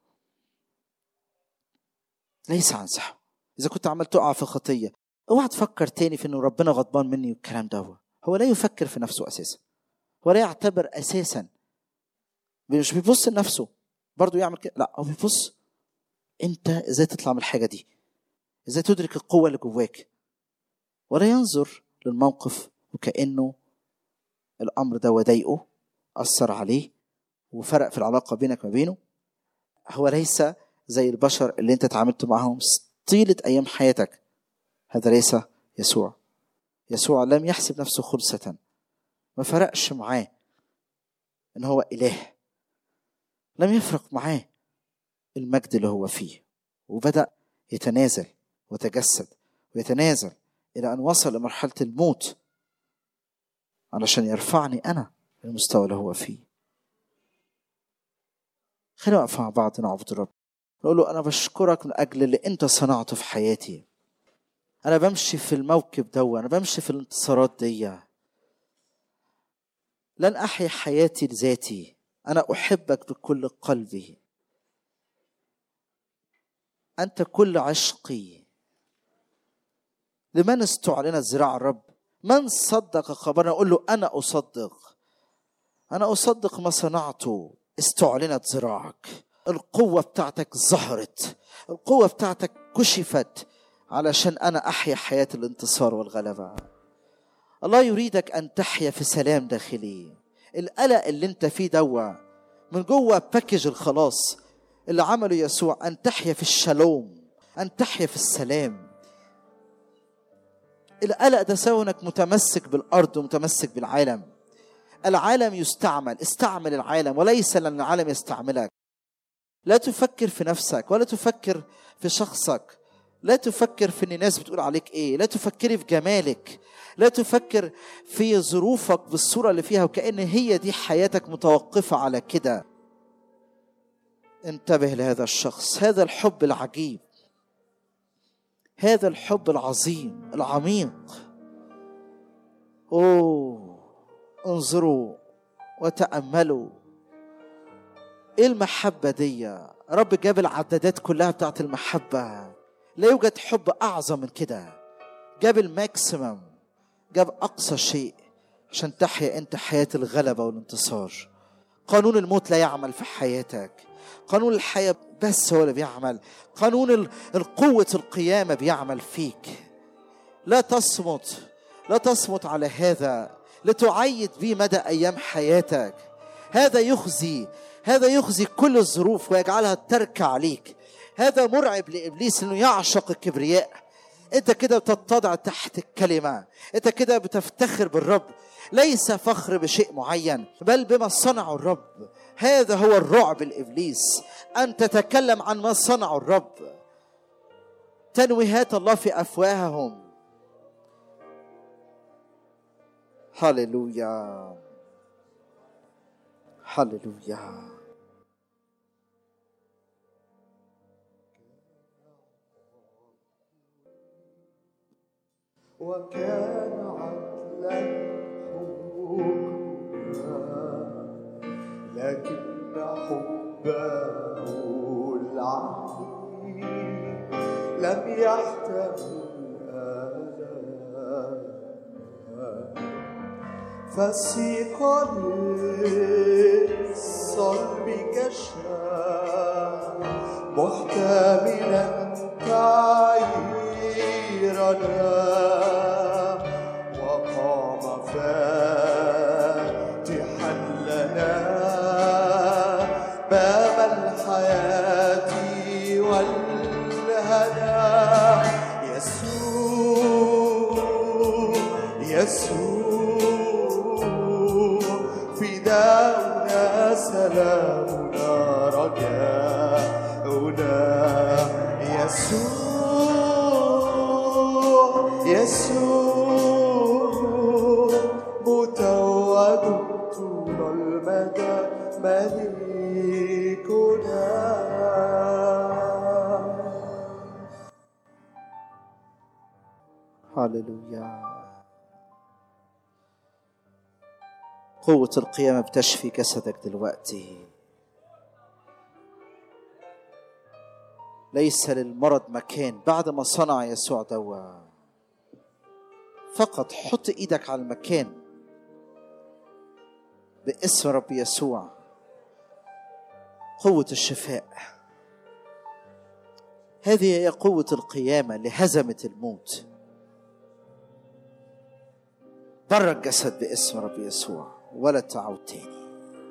ليس عن سحو اذا كنت عمال تقع في خطيه اوعى تفكر تاني في انه ربنا غضبان مني والكلام ده هو هو لا يفكر في نفسه اساسا ولا يعتبر اساسا مش بيبص لنفسه برضه يعمل كده لا هو بيبص انت ازاي تطلع من الحاجه دي ازاي تدرك القوه اللي جواك ولا ينظر للموقف وكانه الامر ده وضايقه اثر عليه وفرق في العلاقه بينك وبينه هو ليس زي البشر اللي انت اتعاملت معهم طيله ايام حياتك هذا ليس يسوع يسوع لم يحسب نفسه خلصة ما فرقش معاه ان هو اله لم يفرق معاه المجد اللي هو فيه وبدأ يتنازل وتجسد ويتنازل إلى أن وصل لمرحلة الموت علشان يرفعني أنا للمستوى اللي هو فيه خلينا نقف مع بعض نعبد الرب نقول له أنا بشكرك من أجل اللي أنت صنعته في حياتي أنا بمشي في الموكب ده أنا بمشي في الانتصارات دي لن أحيا حياتي لذاتي أنا أحبك بكل قلبي أنت كل عشقي لمن استعلنت ذراع الرب من صدق خبرنا أقول له أنا أصدق أنا أصدق ما صنعته استعلنت ذراعك القوة بتاعتك ظهرت القوة بتاعتك كشفت علشان أنا أحيا حياة الانتصار والغلبة الله يريدك أن تحيا في سلام داخلي القلق اللي انت فيه دوا من جوه باكج الخلاص اللي عمله يسوع أن تحيا في الشالوم أن تحيا في السلام القلق ده سوى انك متمسك بالارض ومتمسك بالعالم العالم يستعمل استعمل العالم وليس لان العالم يستعملك لا تفكر في نفسك ولا تفكر في شخصك لا تفكر في ان الناس بتقول عليك ايه لا تفكري في جمالك لا تفكر في ظروفك بالصورة اللي فيها وكأن هي دي حياتك متوقفة على كده انتبه لهذا الشخص هذا الحب العجيب هذا الحب العظيم العميق اوه انظروا وتأملوا ايه المحبة دي رب جاب العدادات كلها بتاعت المحبة لا يوجد حب أعظم من كده جاب الماكسيمم جاب أقصى شيء عشان تحيا أنت حياة الغلبة والانتصار قانون الموت لا يعمل في حياتك قانون الحياة بس هو اللي بيعمل قانون القوة القيامة بيعمل فيك لا تصمت لا تصمت على هذا لتعيد به مدى أيام حياتك هذا يخزي هذا يخزي كل الظروف ويجعلها تركع عليك هذا مرعب لابليس انه يعشق الكبرياء انت كده بتتضع تحت الكلمه انت كده بتفتخر بالرب ليس فخر بشيء معين بل بما صنعه الرب هذا هو الرعب لابليس ان تتكلم عن ما صنعه الرب تنويهات الله في افواههم هللويا هللويا وكان عدلا حكمها لكن حبه العظيم لم يحتمل الآلام فسيق للصلب كشا محتملا تعييرنا وقام فاتحا لنا باب الحياة والهنا يسوع يسوع فداؤنا سلامنا رجاؤنا يسوع هللويا قوة القيامة بتشفي جسدك دلوقتي ليس للمرض مكان بعد ما صنع يسوع دوا فقط حط ايدك على المكان باسم رب يسوع قوة الشفاء هذه هي قوة القيامة اللي هزمت الموت بره الجسد باسم رب يسوع ولا تعود تاني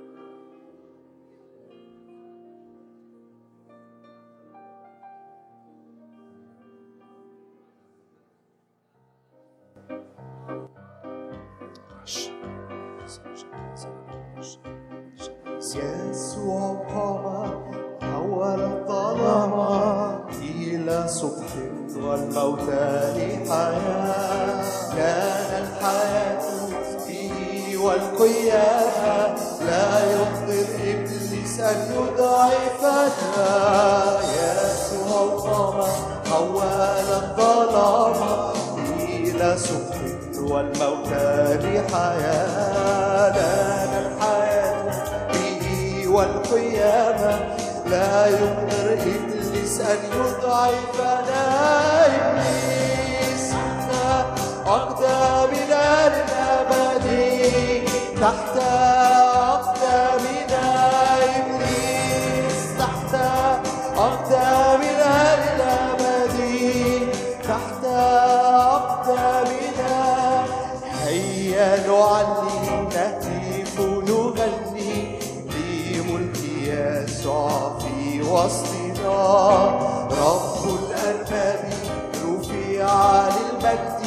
يسوع قام حول الظلام إلى صبح والموتى لحياة كان الحياة فيه والقيامة لا يقدر إبليس أن يضعفنا يسوع قام حول الظلام إلى صبح والموتى لحياة لنا الحياة به والقيامة لا يقدر إبليس أن يضعفنا إبليس تحت أقدامنا للأبد تحت أقدامنا إبليس تحت أقدامنا للأبد تحت أقدامنا هيا نعلي نهتف نغني لملك يسوع في وسطنا رب الأرباب رفع للمجد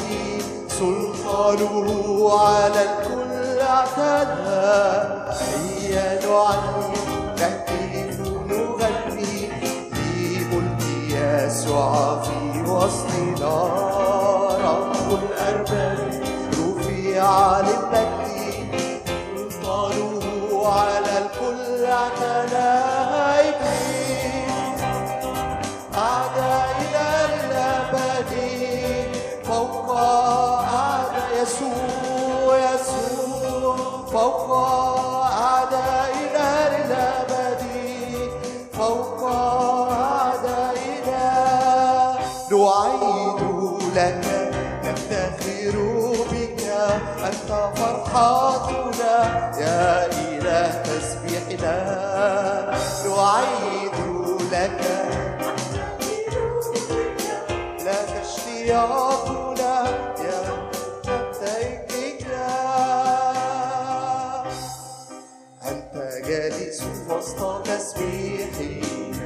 سلطانه على الكل اعتدى هيا نعلي نهتف نغني لملك يسوع في وسطنا رب الأرباب رفع للمجد سلطانه على الكل اعتدى إبليس أعدائنا للأبد فوق أعداء يسوع يسوع فوق أعدائنا للأبد فوق أعدائنا نعيد لك نفتخر بك أنت فرحتنا يا إله تسبيحنا نعيد لك لك اشتياقنا يا تيكنا أنت جالس وسط تسبيحنا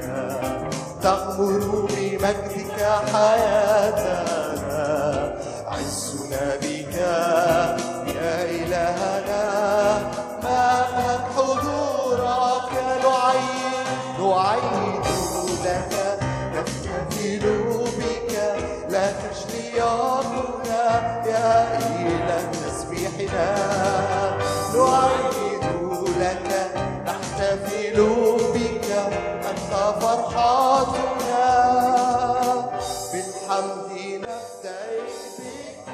تغمر بمجدك حياتنا عزنا بك يا إلهنا مهما حضورك نعيد نعيد لك نفتخر بك لك اشتياقنا يا إله تسبيحنا نعيد لك نحتفل بك أنت فرحتنا بالحمد نفتخر بك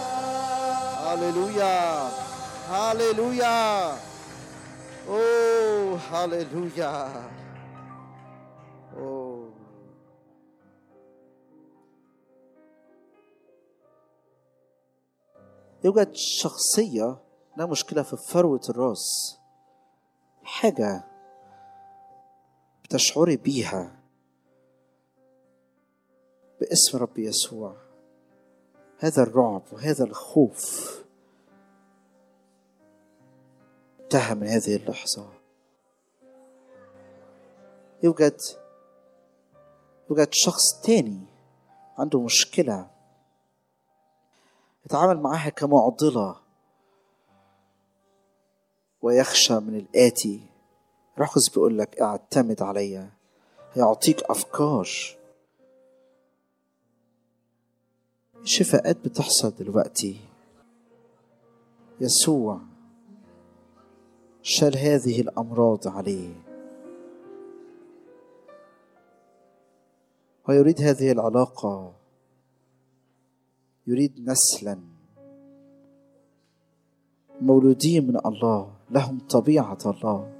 هللويا هللويا اوه هللويا اوه يوجد شخصية لها مشكلة في فروة الراس حاجة بتشعري بيها باسم رب يسوع هذا الرعب وهذا الخوف انتهى من هذه اللحظة يوجد يوجد شخص تاني عنده مشكلة يتعامل معاها كمعضلة ويخشى من الآتي روح القدس بيقول لك اعتمد عليا هيعطيك أفكار شفاءات بتحصل دلوقتي يسوع شال هذه الأمراض عليه ويريد هذه العلاقة يريد نسلا مولودين من الله لهم طبيعه الله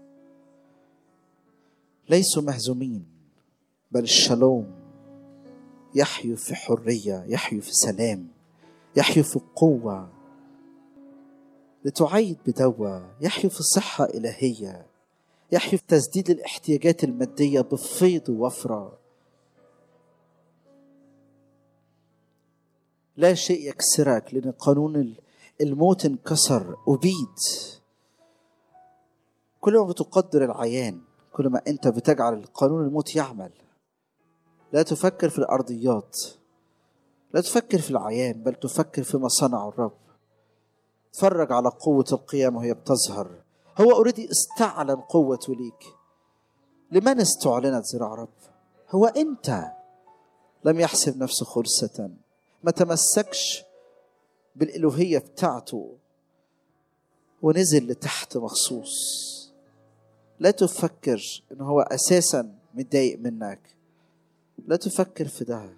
ليسوا مهزومين بل الشالوم يحيوا في حريه يحيوا في سلام يحيوا في قوه لتعيد بدوا يحيوا في صحه الهيه يحيوا في تسديد الاحتياجات الماديه بفيض ووفره لا شيء يكسرك لان قانون الموت انكسر أبيد كل ما بتقدر العيان كل ما أنت بتجعل قانون الموت يعمل لا تفكر في الأرضيات لا تفكر في العيان بل تفكر فيما صنع الرب تفرج على قوة القيامة وهي بتظهر هو أوريدي استعلن قوته ليك لمن استعلنت زراع رب هو أنت لم يحسب نفسه خرسة ما تمسكش بالالوهيه بتاعته ونزل لتحت مخصوص لا تفكر ان هو اساسا متضايق منك لا تفكر في ده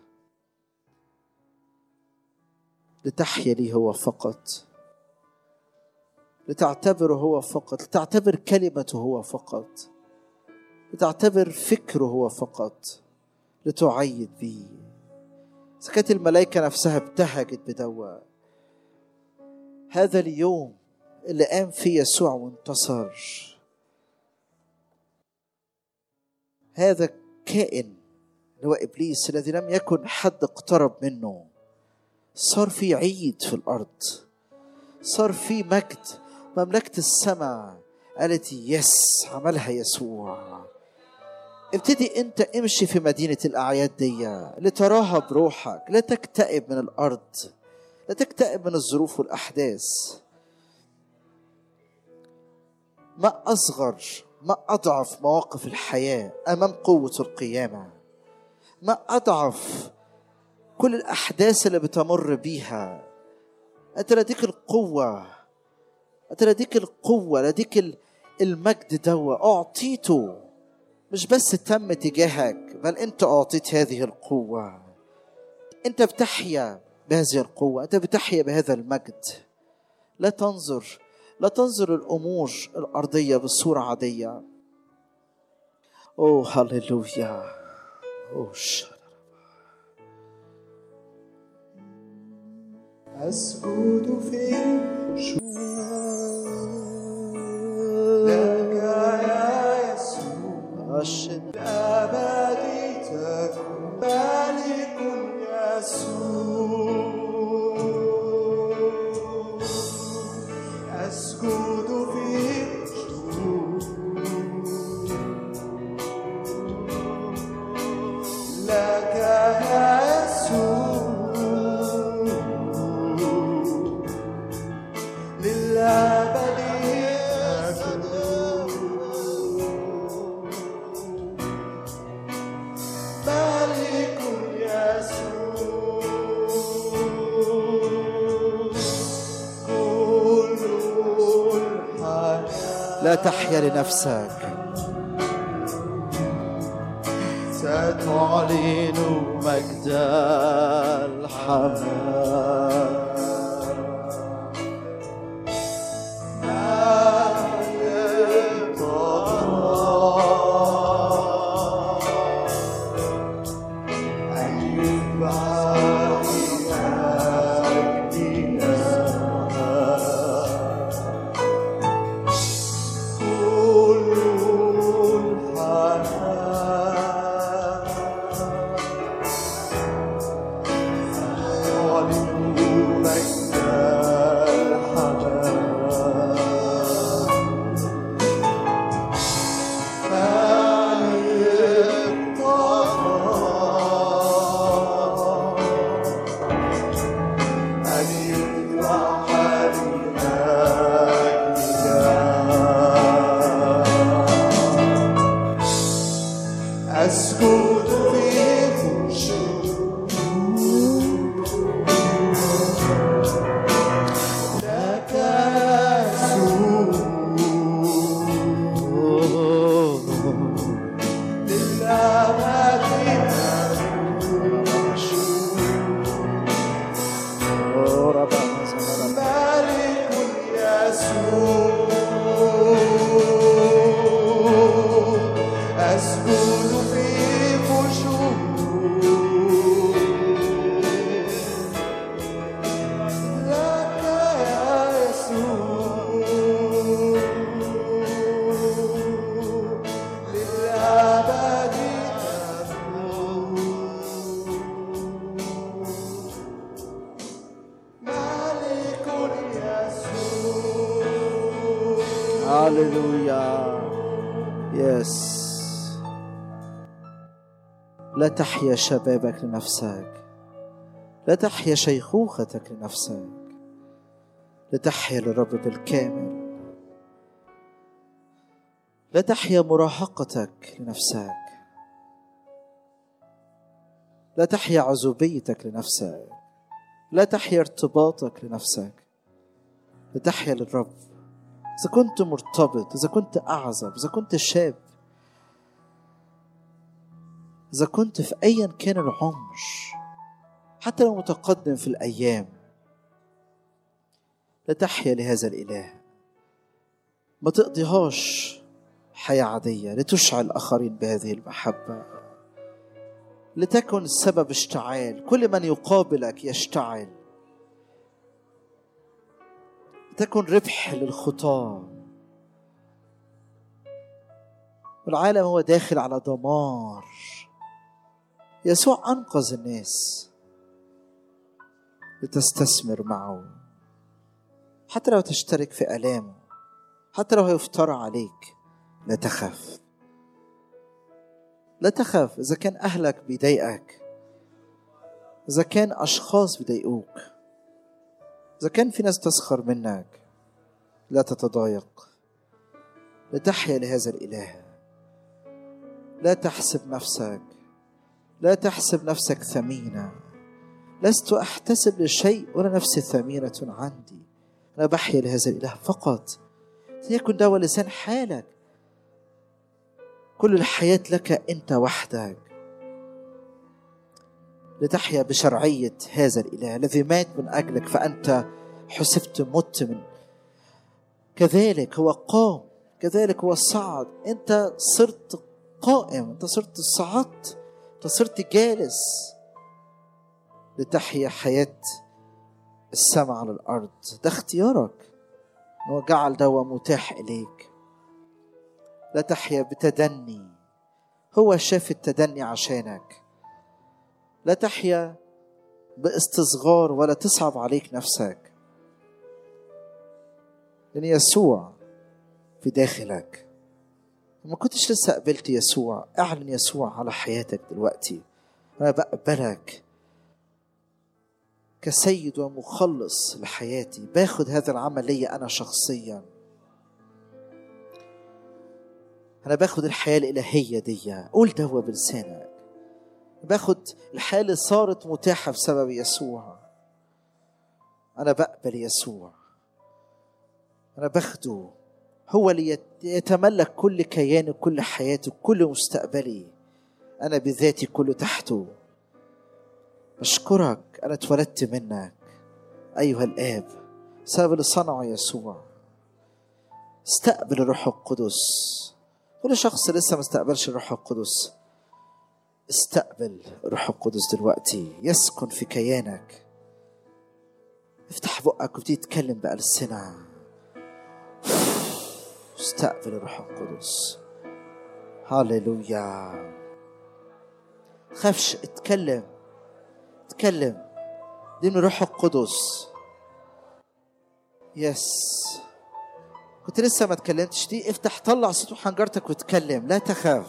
لتحيا لي هو فقط لتعتبره هو فقط لتعتبر كلمته هو فقط لتعتبر فكره هو فقط لتعيد به إذا كانت الملائكة نفسها ابتهجت بدوا هذا اليوم اللي قام فيه يسوع وانتصر هذا كائن اللي هو ابليس الذي لم يكن حد اقترب منه صار في عيد في الارض صار في مجد مملكه السماء قالت يس عملها يسوع ابتدي انت امشي في مدينه الاعياد دي لتراها بروحك لا تكتئب من الارض لا تكتئب من الظروف والأحداث ما أصغر ما أضعف مواقف الحياة أمام قوة القيامة ما أضعف كل الأحداث اللي بتمر بيها أنت لديك القوة أنت لديك القوة لديك المجد دوا أعطيته مش بس تم تجاهك بل أنت أعطيت هذه القوة أنت بتحيا بهذه القوة أنت بتحيا بهذا المجد لا تنظر لا تنظر الأمور الأرضية بصورة عادية أوه هللويا أوه أسجد في لك يا يسوع أشهد الأبد تكون ملك يسوع أسجد في لك يا يسوع للأبد أسجد ملك يسوع كل الحياة لا تحيا لنفسك ستعلن مجد الحمام ملك يسوع أسجد في خشوع لك يا يسوع للأبد ملك يسوع هاليلويا يس لا تحيا شبابك لنفسك لا تحيا شيخوختك لنفسك لا تحيا للرب بالكامل لا تحيا مراهقتك لنفسك لا تحيا عزوبيتك لنفسك لا تحيا ارتباطك لنفسك لا تحيا للرب إذا كنت مرتبط إذا كنت أعزب إذا كنت شاب إذا كنت في أيا كان العمر حتى لو متقدم في الأيام لا تحيا لهذا الإله ما تقضيهاش حياة عادية لتشعل الآخرين بهذه المحبة لتكن سبب اشتعال كل من يقابلك يشتعل تكن ربح للخطاة والعالم هو داخل على دمار يسوع أنقذ الناس لتستثمر معه حتى لو تشترك في آلامه حتى لو هيفترى عليك لا تخاف لا تخاف إذا كان أهلك بيضايقك إذا كان أشخاص بيضايقوك إذا كان في ناس تسخر منك لا تتضايق لا تحيا لهذا الإله لا تحسب نفسك لا تحسب نفسك ثمينة لست أحتسب لشيء ولا نفسي ثمينة عندي أنا بحيا لهذا الإله فقط ليكن ده هو لسان حالك كل الحياة لك أنت وحدك لتحيا بشرعية هذا الإله الذي مات من أجلك فأنت حسبت مت من كذلك هو قام كذلك هو صعد أنت صرت قائم أنت صرت صعدت أنت صرت جالس لتحيا حياة السماء على الأرض ده اختيارك هو جعل ده متاح إليك لا تحيا بتدني هو شاف التدني عشانك لا تحيا باستصغار ولا تصعب عليك نفسك لأن يسوع في داخلك ما كنتش لسه قبلت يسوع اعلن يسوع على حياتك دلوقتي انا بقبلك كسيد ومخلص لحياتي باخد هذا العمل ليا انا شخصيا انا باخد الحياه الالهيه دي قول ده هو بلسانك باخد الحياه اللي صارت متاحه بسبب يسوع انا بقبل يسوع انا باخده هو اللي يت- يتملك كل كياني وكل حياتي وكل مستقبلي انا بذاتي كله تحته بشكرك انا اتولدت منك ايها الاب بسبب اللي صنعه يسوع استقبل الروح القدس كل شخص لسه ما استقبلش الروح القدس استقبل الروح القدس دلوقتي يسكن في كيانك افتح بقك وابتدي تتكلم بألسنة استقبل الروح القدس هاليلويا خافش اتكلم اتكلم دي من الروح القدس يس كنت لسه ما اتكلمتش دي افتح طلع صوت حنجرتك واتكلم لا تخاف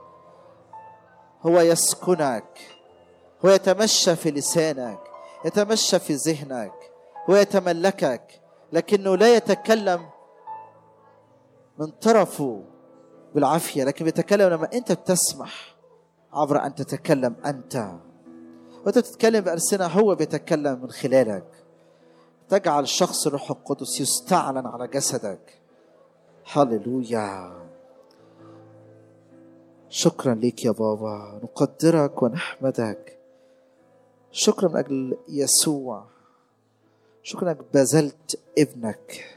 هو يسكنك هو يتمشى في لسانك يتمشى في ذهنك هو يتملكك لكنه لا يتكلم من طرفه بالعافية لكن بيتكلم لما أنت بتسمح عبر أن تتكلم أنت وأنت بتتكلم بألسنة هو بيتكلم من خلالك تجعل شخص الروح القدس يستعلن على جسدك هللويا شكرا ليك يا بابا نقدرك ونحمدك شكرا من أجل يسوع شكرا انك بذلت ابنك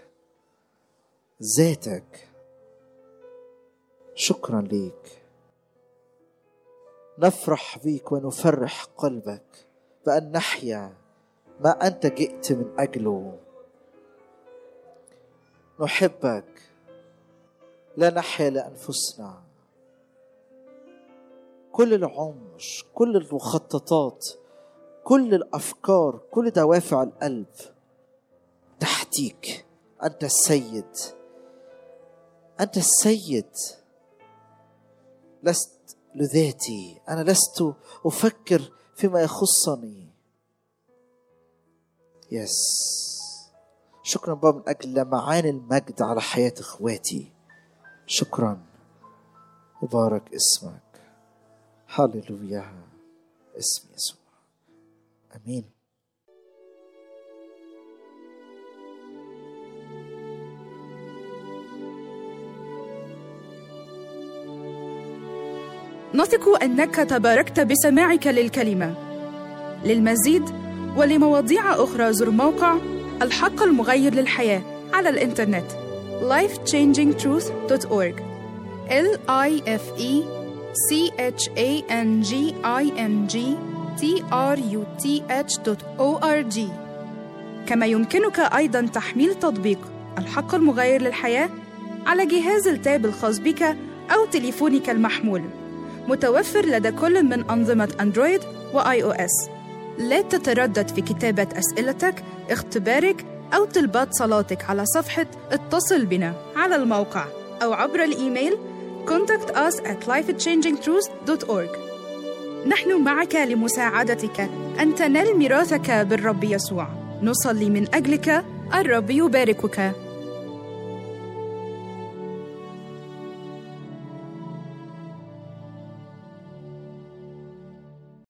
ذاتك شكرا ليك نفرح بيك ونفرح قلبك بأن نحيا ما أنت جئت من أجله نحبك لا نحيا لأنفسنا كل العمش كل المخططات كل الافكار كل دوافع القلب تحتيك انت السيد انت السيد لست لذاتي انا لست افكر فيما يخصني يس شكرا بابا من اجل لمعان المجد على حياه اخواتي شكرا مبارك اسمك هللويا اسم يسوع امين نثق انك تباركت بسماعك للكلمه للمزيد ولمواضيع اخرى زر موقع الحق المغير للحياه على الانترنت lifechangingtruth.org l i f e c h a n g i n g t r u t h o r g كما يمكنك ايضا تحميل تطبيق الحق المغير للحياه على جهاز التاب الخاص بك او تليفونك المحمول متوفر لدى كل من أنظمة أندرويد وآي أو إس. لا تتردد في كتابة أسئلتك، اختبارك أو طلبات صلاتك على صفحة اتصل بنا على الموقع أو عبر الإيميل contact us at lifechangingtruth.org نحن معك لمساعدتك أن تنال ميراثك بالرب يسوع نصلي من أجلك الرب يباركك